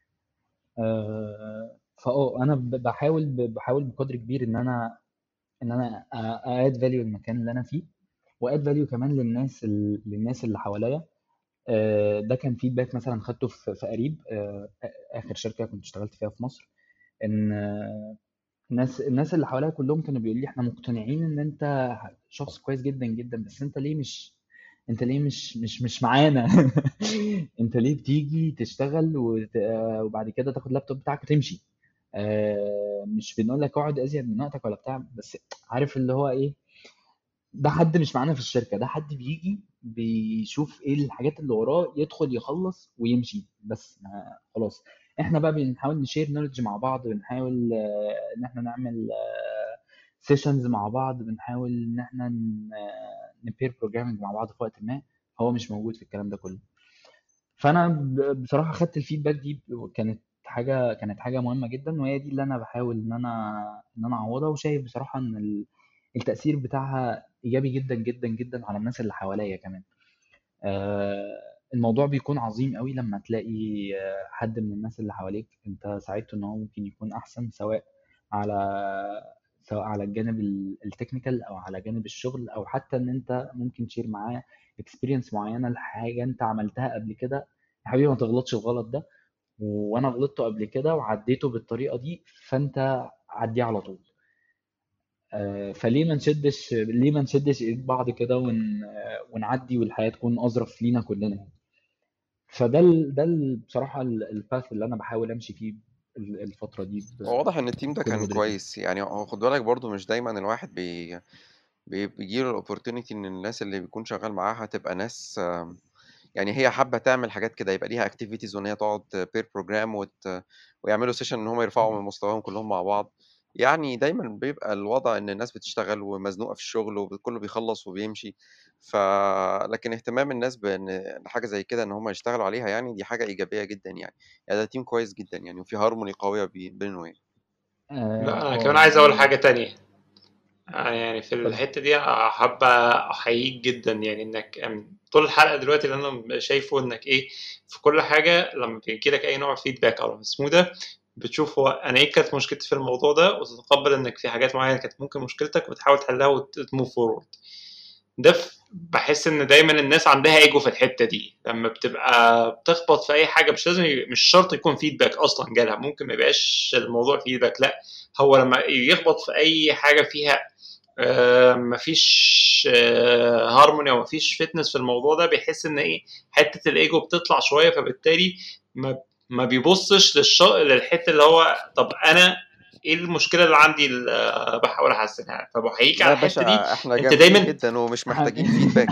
آه فاه انا ب- بحاول ب- بحاول بقدر كبير ان انا ان انا اد فاليو المكان اللي انا فيه واد فاليو كمان للناس ال- للناس اللي حواليا آه، ده كان فيدباك مثلا خدته في في قريب آه، اخر شركه كنت اشتغلت فيها في مصر ان آه، الناس الناس اللي حواليا كلهم كانوا بيقولوا لي احنا مقتنعين ان انت شخص كويس جدا جدا بس انت ليه مش انت ليه مش مش مش معانا انت ليه بتيجي تشتغل وت... آه، وبعد كده تاخد اللابتوب بتاعك وتمشي آه، مش بنقول لك اقعد ازيد من وقتك ولا بتاع بس عارف اللي هو ايه ده حد مش معانا في الشركة ده حد بيجي بيشوف ايه الحاجات اللي وراه يدخل يخلص ويمشي بس ما خلاص احنا بقى بنحاول نشير نولج مع بعض بنحاول آه، ان احنا نعمل سيشنز مع بعض بنحاول ان احنا نبير بروجرامنج مع بعض في وقت ما هو مش موجود في الكلام ده كله فانا ب- بصراحه خدت الفيدباك دي كانت حاجه كانت حاجه مهمه جدا وهي دي اللي انا بحاول ان انا ان انا اعوضها وشايف بصراحه ان ال- التاثير بتاعها ايجابي جدا جدا جدا على الناس اللي حواليا كمان آه، الموضوع بيكون عظيم قوي لما تلاقي آه، حد من الناس اللي حواليك انت ساعدته ان هو ممكن يكون احسن سواء على سواء على الجانب ال- التكنيكال او على جانب الشغل او حتى ان انت ممكن تشير معاه اكسبيرينس معينه لحاجه انت عملتها قبل كده يا حبيبي ما تغلطش الغلط ده وانا غلطته قبل كده وعديته بالطريقه دي فانت عديه على طول آه، فليه ما نشدش ليه ما نشدش ايد بعض كده ون... آه، ونعدي والحياه تكون اظرف لينا كلنا يعني. فده ال... ده ال... بصراحه الباث اللي انا بحاول امشي فيه ال- الفتره دي ب... هو واضح ان التيم ده بكل كان قدرتي كويس يعني هو خد بالك برضو مش دايما الواحد بي بي- بيجيله الاوبورتونيتي ان الناس اللي بيكون شغال معاها تبقى ناس آم، يعني هي حابه تعمل حاجات كده يبقى ليها اكتيفيتيز وان هي تقعد بير بروجرام وت... ويعملوا سيشن ان هم يرفعوا من مستواهم كلهم مع بعض يعني دايما بيبقى الوضع ان الناس بتشتغل ومزنوقه في الشغل وكله بيخلص وبيمشي ف لكن اهتمام الناس بان حاجه زي كده ان هم يشتغلوا عليها يعني دي حاجه ايجابيه جدا يعني يعني ده تيم كويس جدا يعني وفي هارموني قويه بي- بينه يعني لا اه انا آه، كمان عايز اقول يعني حاجه تانية آه، يعني في الحته دي حابه احييك جدا يعني انك يعني طول الحلقه دلوقتي اللي انا شايفه انك ايه في كل حاجه لما بيجي لك اي نوع فيدباك او اسمه ده بتشوف هو انا ايه كانت مشكلتي في الموضوع ده وتتقبل انك في حاجات معينه كانت ممكن مشكلتك وتحاول تحلها وتموف فورورد ده بحس ان دايما الناس عندها ايجو في الحته دي لما بتبقى بتخبط في اي حاجه مش لازم مش شرط يكون فيدباك اصلا جالها ممكن ما يبقاش الموضوع فيدباك لا هو لما يخبط في اي حاجه فيها آه مفيش آه هارموني او مفيش فتنس في الموضوع ده بيحس ان ايه حته الايجو بتطلع شويه فبالتالي ما ما بيبصش للش... للحته اللي هو طب انا ايه المشكله اللي عندي اللي بحاول احسنها فبحييك على الحته دي احنا انت دايما جدا ومش محتاجين فيدباك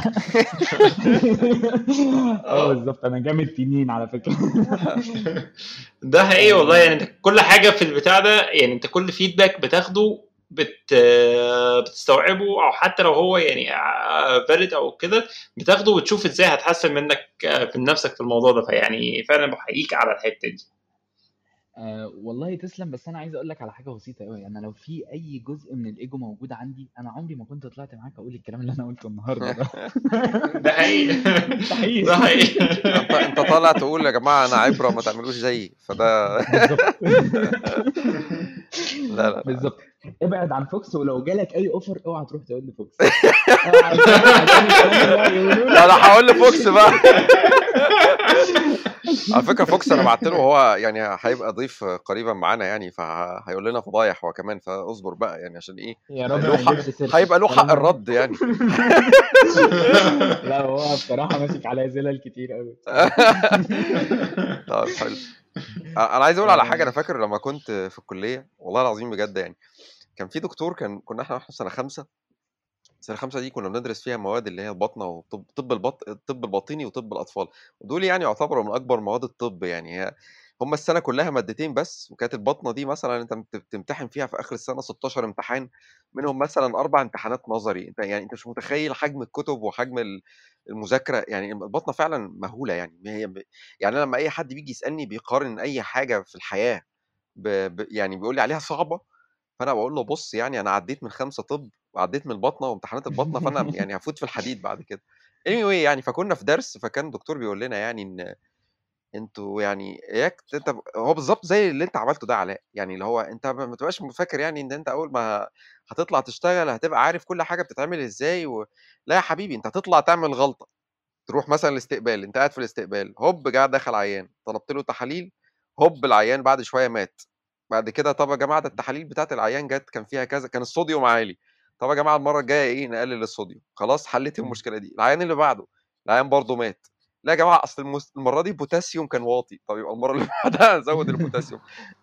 اه بالظبط انا جامد تنين على فكره ده حقيقي والله يعني كل حاجه في البتاع ده يعني انت كل فيدباك بتاخده بت بتستوعبه او حتى لو هو يعني فاليد او كده بتاخده وتشوف ازاي هتحسن منك من نفسك في الموضوع ده فيعني فعلا بحييك على الحته دي أه والله تسلم بس انا عايز اقول لك على حاجه بسيطه قوي انا لو في اي جزء من الايجو موجود عندي انا عمري ما كنت طلعت معاك اقول الكلام اللي انا قلته النهارده ده ده حقيقي ده حقيقي ده حقيقي انت انت طالع تقول يا جماعه انا عبره ما تعملوش زيي فده بالظبط لا لا بالظبط ابعد عن فوكس ولو جالك اي اوفر اوعى تروح تقول لفوكس لا لا هقول لفوكس بقى على فكره فوكس انا بعت له وهو يعني هيبقى ضيف قريبا معانا يعني فهيقول لنا فضايح هو كمان فاصبر بقى يعني عشان ايه يا رب له ما حق يجيبش سيرتك. هيبقى له حق طالما- الرد يعني لا هو بصراحه ماسك عليا زلل كتير قوي طيب حلو انا عايز اقول على حاجه انا فاكر لما كنت في الكليه والله العظيم بجد يعني كان في دكتور كان كنا احنا في سنه خمسه سنه خمسه دي كنا بندرس فيها مواد اللي هي الباطنه وطب طب البط... الطب الباطني وطب الاطفال ودول يعني يعتبروا من اكبر مواد الطب يعني هي هم السنه كلها مادتين بس وكانت الباطنه دي مثلا انت بت- بتمتحن فيها في اخر السنه 16 امتحان منهم مثلا اربع امتحانات نظري انت يعني انت مش متخيل حجم الكتب وحجم ال- المذاكره يعني الباطنه فعلا مهوله يعني هي ب... يعني أنا لما اي حد بيجي يسالني بيقارن اي حاجه في الحياه ب... ب... يعني بيقول لي عليها صعبه فانا بقول له بص يعني انا عديت من خمسه طب وعديت من الباطنه وامتحانات الباطنه فانا يعني هفوت في الحديد بعد كده anyway يعني فكنا في درس فكان الدكتور بيقول لنا يعني ان انتوا يعني اياك انت هو بالظبط زي اللي انت عملته ده علاء يعني اللي هو انت ما تبقاش فاكر يعني ان انت اول ما هتطلع تشتغل هتبقى عارف كل حاجه بتتعمل ازاي و... لا يا حبيبي انت هتطلع تعمل غلطه تروح مثلا الاستقبال انت قاعد في الاستقبال هوب قاعد دخل عيان طلبت له تحاليل هوب العيان بعد شويه مات بعد كده طب يا جماعه ده التحاليل بتاعت العيان جت كان فيها كذا كان الصوديوم عالي طب يا جماعه المره الجايه ايه نقلل الصوديوم خلاص حلت المشكله دي العيان اللي بعده العيان برضه مات لا يا جماعه اصل المس... المره دي البوتاسيوم كان واطي طب يبقى المره اللي بعدها نزود البوتاسيوم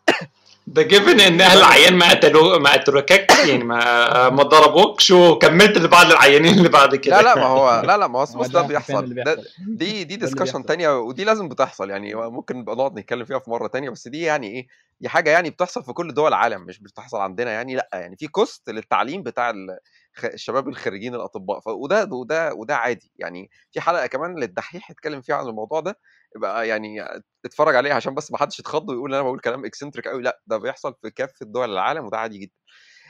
ده جيفن ان اهل العيان ما قتلوا ما قتلوكش يعني ما ما ضربوكش وكملت اللي بعد العيانين اللي بعد كده لا لا ما هو لا لا ما هو هو بص ده ده حرفيا اللي بيحصل ده بيحصل دي دي ده اللي ديسكشن بيحصل تانية ودي لازم بتحصل يعني ممكن نبقى نقعد نتكلم فيها في مرة تانية بس دي يعني ايه دي حاجة يعني بتحصل في كل دول العالم مش بتحصل عندنا يعني لا يعني في كوست للتعليم بتاع ال- خ- الشباب الخريجين الأطباء ف- وده وده وده عادي يعني في حلقة كمان للدحيح اتكلم فيها عن الموضوع ده يبقى يعني اتفرج عليها عشان بس ما حدش يتخض ويقول انا بقول كلام اكسنتريك قوي لا ده بيحصل في كافة دول العالم وده عادي جدا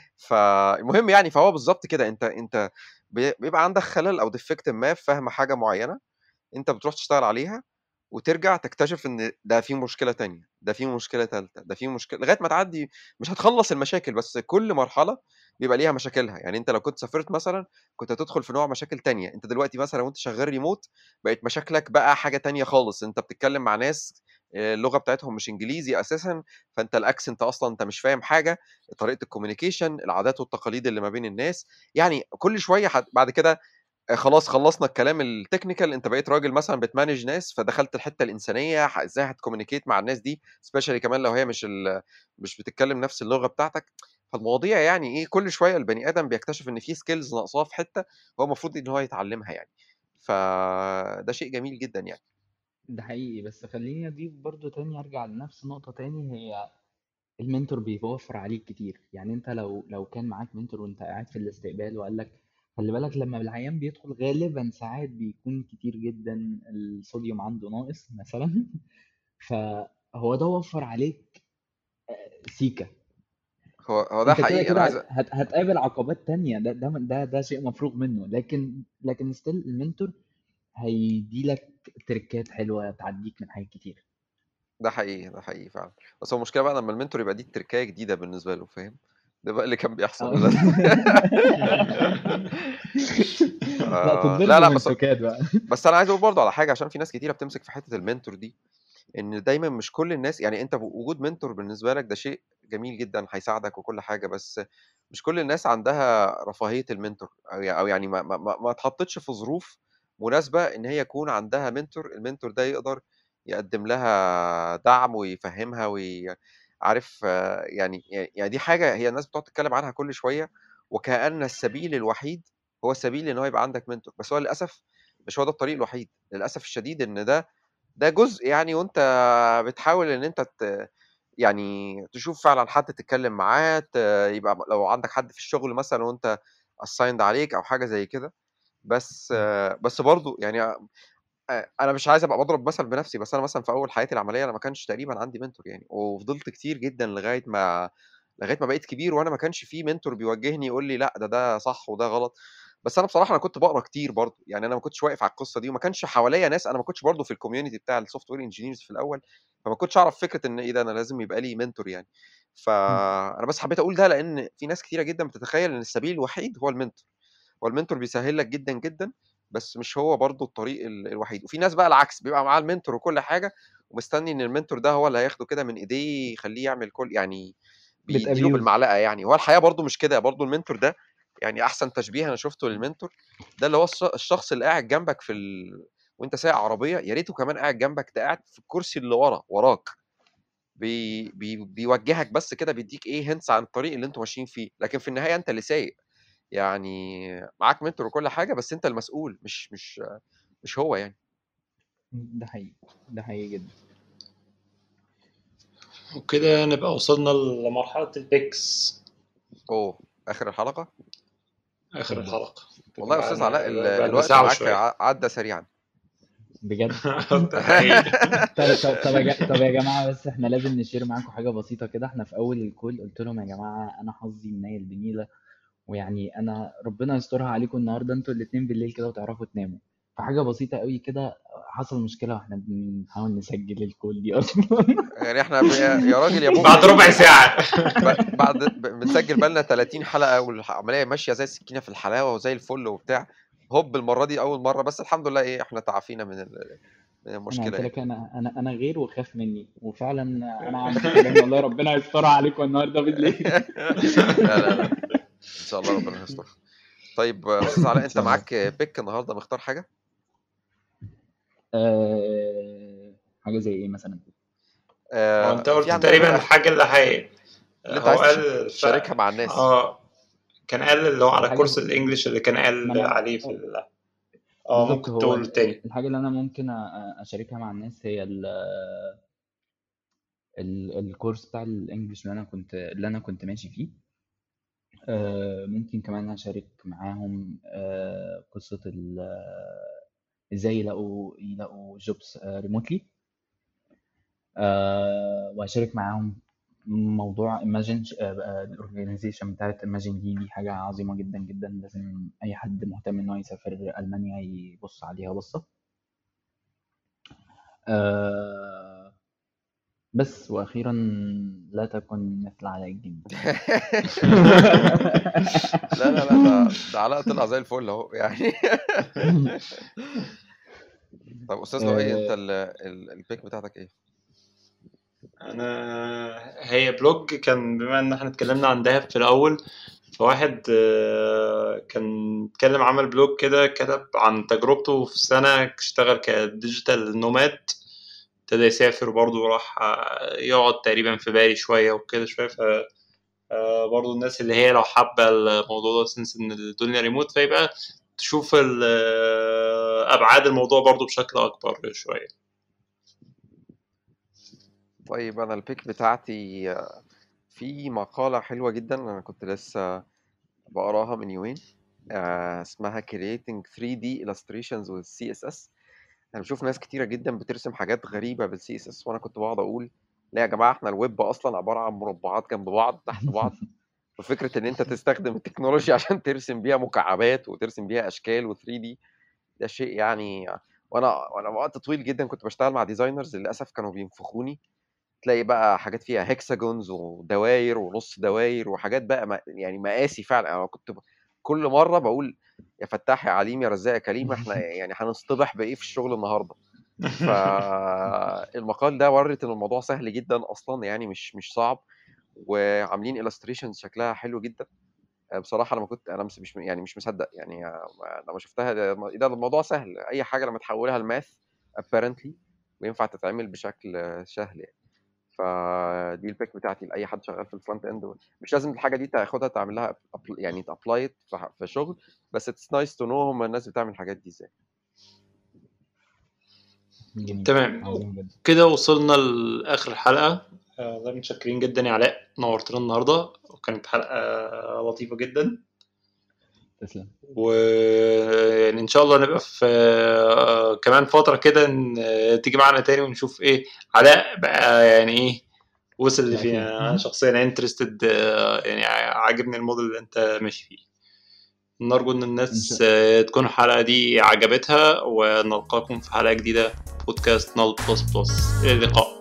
فالمهم يعني فهو بالظبط كده انت انت بي- بيبقى عندك خلل او ديفكت ما في فهم حاجه معينه انت بتروح تشتغل عليها وترجع تكتشف ان ده في مشكله تانية ده في مشكله ثالثه ده في مشكله لغايه ما تعدي مش هتخلص المشاكل بس كل مرحله بيبقى ليها مشاكلها يعني انت لو كنت سافرت مثلا كنت هتدخل في نوع مشاكل تانية انت دلوقتي مثلا وانت شغال ريموت بقت مشاكلك بقى حاجه تانية خالص انت بتتكلم مع ناس آه، اللغه بتاعتهم مش انجليزي اساسا فانت الاكسنت اصلا انت مش فاهم حاجه طريقه الكوميونيكيشن العادات والتقاليد اللي ما بين الناس يعني كل شويه حت... بعد كده آه، خلاص خلصنا الكلام التكنيكال انت بقيت راجل مثلا بتمانج ناس فدخلت الحته الانسانيه ح- ازاي هتكومينيكيت مع الناس دي سبيشالي كمان لو هي مش ال... مش بتتكلم نفس اللغه بتاعتك فالمواضيع يعني ايه كل شويه البني ادم بيكتشف ان في سكيلز ناقصاه في حته هو المفروض ان هو يتعلمها يعني فده شيء جميل جدا يعني ده حقيقي بس خليني اضيف برضو تاني ارجع لنفس نقطة تاني هي المنتور بيوفر عليك كتير يعني انت لو لو كان معاك منتور وانت قاعد في الاستقبال وقال لك خلي بالك لما العيان بيدخل غالبا ساعات بيكون كتير جدا الصوديوم عنده ناقص مثلا فهو ده وفر عليك آه، سيكا هو هو ده انت كده حقيقي انا كده عايز هت... هت- هتقابل عقبات تانية ده ده ده ده شيء مفروغ منه لكن لكن ستيل المنتور هيديلك تريكات حلوة تعديك من حاجات كتير ده حقيقي ده حقيقي فعلا بس هو المشكله بقى لما المنتور يبقى دي التركايه جديده بالنسبه له فاهم ده بقى اللي كان بيحصل اه للاسف لا آه تضرب لا لا من بس سكات بقى بس انا عايز اقول برضه على حاجه عشان في ناس كتيره بتمسك في حته المنتور دي ان دايما مش كل الناس يعني انت وجود منتور بالنسبه لك ده شيء جميل جدا هيساعدك وكل حاجه بس مش كل الناس عندها رفاهيه المنتور او يع- أو يعني ما ما ما ما اتحطتش في ظروف مناسبه ان هي يكون عندها منتور المنتور ده يقدر يقدم لها دعم ويفهمها ويعرف يعني يعني دي حاجه هي الناس بتقعد تتكلم عنها كل شويه وكأن السبيل الوحيد هو السبيل ان هو يبقى عندك منتور بس هو للاسف مش هو ده الطريق الوحيد للاسف الشديد ان ده ده جزء يعني وانت بتحاول ان انت ت... يعني تشوف فعلا حد تتكلم معاه ت... يبقى لو عندك حد في الشغل مثلا وانت assigned عليك او حاجه زي كده بس بس برضو يعني انا مش عايز ابقى بضرب مثل بنفسي بس انا مثلا في اول حياتي العمليه انا ما كانش تقريبا عندي منتور يعني وفضلت كتير جدا لغايه ما لغايه ما بقيت كبير وانا ما كانش في منتور بيوجهني يقول لي لا ده ده صح وده غلط بس انا بصراحه انا كنت بقرا كتير برضو يعني انا ما كنتش واقف على القصه دي وما كانش حواليا ناس انا ما كنتش برضو في الكوميونتي بتاع السوفت وير انجينيرز في الاول فما كنتش اعرف فكره ان ايه ده انا لازم يبقى لي منتور يعني فانا بس حبيت اقول ده لان في ناس كتيره جدا بتتخيل ان السبيل الوحيد هو المنتور هو المنتور بيسهل لك جدا جدا بس مش هو برضو الطريق ال- الوحيد وفي ناس بقى العكس بيبقى معاه المنتور وكل حاجه ومستني ان المنتور ده هو اللي هياخده كده من ايديه يخليه يعمل كل يعني بيديله بتابيوز بالمعلقه يعني هو الحقيقه برضو مش كده برضو المنتور ده يعني احسن تشبيه انا شفته للمنتور ده اللي هو الش- الشخص اللي قاعد جنبك في ال... وانت سايق عربيه يا ريته كمان قاعد جنبك ده قاعد في الكرسي اللي ورا وراك بي... بي... بيوجهك بس كده بيديك ايه هنس عن الطريق اللي انتوا ماشيين فيه لكن في النهايه انت اللي سايق يعني معاك منتور وكل حاجه بس انت المسؤول مش مش مش هو يعني ده حقيقي ده حقيقي جدا وكده نبقى وصلنا لمرحلة البيكس اوه اخر الحلقه آخر بالظبط الحلقة والله يا استاذ علاء ال- بقى الوقت ساعة معاك وشوية ع- عدى سريعا بجد ده حقيقي طب طب طب يا جا- طب يا جماعة بس احنا لازم نشير معاكم حاجة بسيطة كده احنا في أول الكول قلت لهم يا جماعة أنا حظي منيل بنيلة ويعني أنا ربنا يسترها عليكم النهاردة انتوا الاتنين بالليل كده وتعرفوا تناموا فحاجة بسيطة قوي كده حصل مشكلة واحنا بنحاول نسجل الكول دي أصلا يعني احنا ب... يا راجل يا بعد مؤمن ربع ساعة ب... بعد ب... بنسجل بقالنا 30 حلقه والعمليه ماشيه زي السكينه في الحلاوه وزي الفل وبتاع هوب المره دي اول مره بس الحمد لله ايه احنا تعافينا من ال... من أنا المشكله قلت يعني لك أنا أنا أنا غير وخاف مني وفعلا أنا عملت كلام والله ربنا يسترها عليكم النهاردة بالليل لا لا لا ان شاء الله ربنا يستر طيب استاذ علاء إن انت شاء الله معاك بيك النهارده مختار حاجه أه... حاجة زي إيه مثلا؟ هو آه انت في قلت عندنا تقريبا بقى الحاجة اللي هي اللي انت هو عايز قال تش- ف... تشاركها مع الناس اه كان قال اللي هو على الحاجة كورس الانجليش اللي كان ما قال أنا عليه في ال... اه بالظبط ممكن هو تقول ال- تاني الحاجة اللي أنا ممكن أ- أشاركها مع الناس هي ال ال الكورس بتاع الإنجليش اللي أنا كنت اللي أنا كنت ماشي فيه آه، ممكن كمان أشارك معاهم آه، قصة ال إزاي يلاقوا يلاقوا جوبس ريموتلي وأشارك معاهم موضوع Imagine الأورجانيزيشن بتاعت Imagine دي دي حاجة عظيمة جدا جدا لازم أي حد مهتم إن هو يسافر ألمانيا يبص عليها بصة آه، بس وأخيرا لا تكن مثل علاء الجندي لا لا لا ده ده علاء طلع زي الفل اهو يعني طب استاذ لؤي انت آه، ال... ال... البيك بتاعتك ايه؟ انا هي بلوج كان بما ان احنا اتكلمنا عن دهب في الاول فواحد آه، كان اتكلم عمل بلوج كده كتب عن تجربته في سنة اشتغل كديجيتال نوماد ابتدى يسافر برضه وراح آه، يقعد تقريبا في بالي شوية وكده شوية ف آه، برضه الناس اللي هي لو حابة الموضوع ده سنس ان الدنيا ريموت فيبقى تشوف ال- آه، أبعاد الموضوع برضه بشكل أكبر شوية طيب انا البيك بتاعتي آه، في مقالة حلوة جدا انا كنت لسه بقراها من يومين آه، اسمها Creating 3D Illustrations with CSS انا بشوف ناس كتيرة جدا بترسم حاجات غريبة بالسي اس اس وانا كنت بقعد اقول لا يا جماعة احنا الويب اصلا عبارة عن مربعات جنب بعض تحت بعض ففكره ان انت تستخدم التكنولوجيا عشان ترسم بيها مكعبات وترسم بيها اشكال و3 دي ده شيء يعني وانا وانا وقت طويل جدا كنت بشتغل مع ديزاينرز للاسف كانوا بينفخوني تلاقي بقى حاجات فيها هكساجونز ودواير ونص دواير وحاجات بقى ما يعني مقاسي فعلا انا كنت ب- كل مره بقول يا فتاح يا عليم يا رزاق يا كريم احنا يعني هنصطبح بايه في الشغل النهارده فالمقال ده ورت ان الموضوع سهل جدا اصلا يعني مش مش صعب وعاملين illustrations شكلها حلو جدا آه، بصراحه انا ما كنت انا مش مش- يعني مش مصدق يعني آه، لما شفتها ده ده الموضوع سهل اي حاجه لما تحولها لماث apparently وينفع تتعمل بشكل آه، سهل يعني فدي البيك بتاعتي لاي حد شغال في الفرونت اند مش لازم الحاجه دي تاخدها تعمل لها أبل- يعني تابلاي في شغل بس اتس نايس تو نو هم الناس بتعمل الحاجات دي ازاي جميل تمام عظيم جدا كده وصلنا لاخر الحلقه آه، والله متشكرين جدا يا علاء نورتنا النهارده وكانت حلقه لطيفه جدا تسلم ويعني ان شاء الله نبقى في آه، كمان فتره كده إن- تيجي معانا تاني ونشوف ايه علاء بقى يعني ايه وصل اللي لا، فيه أكيد. انا شخصيا انترستد يعني عاجبني الموديل اللي انت ماشي فيه نرجو ان إن الناس شاء- آه، تكون الحلقه دي عجبتها ونلقاكم في حلقه جديده بودكاست نال بلس بلس الى اللقاء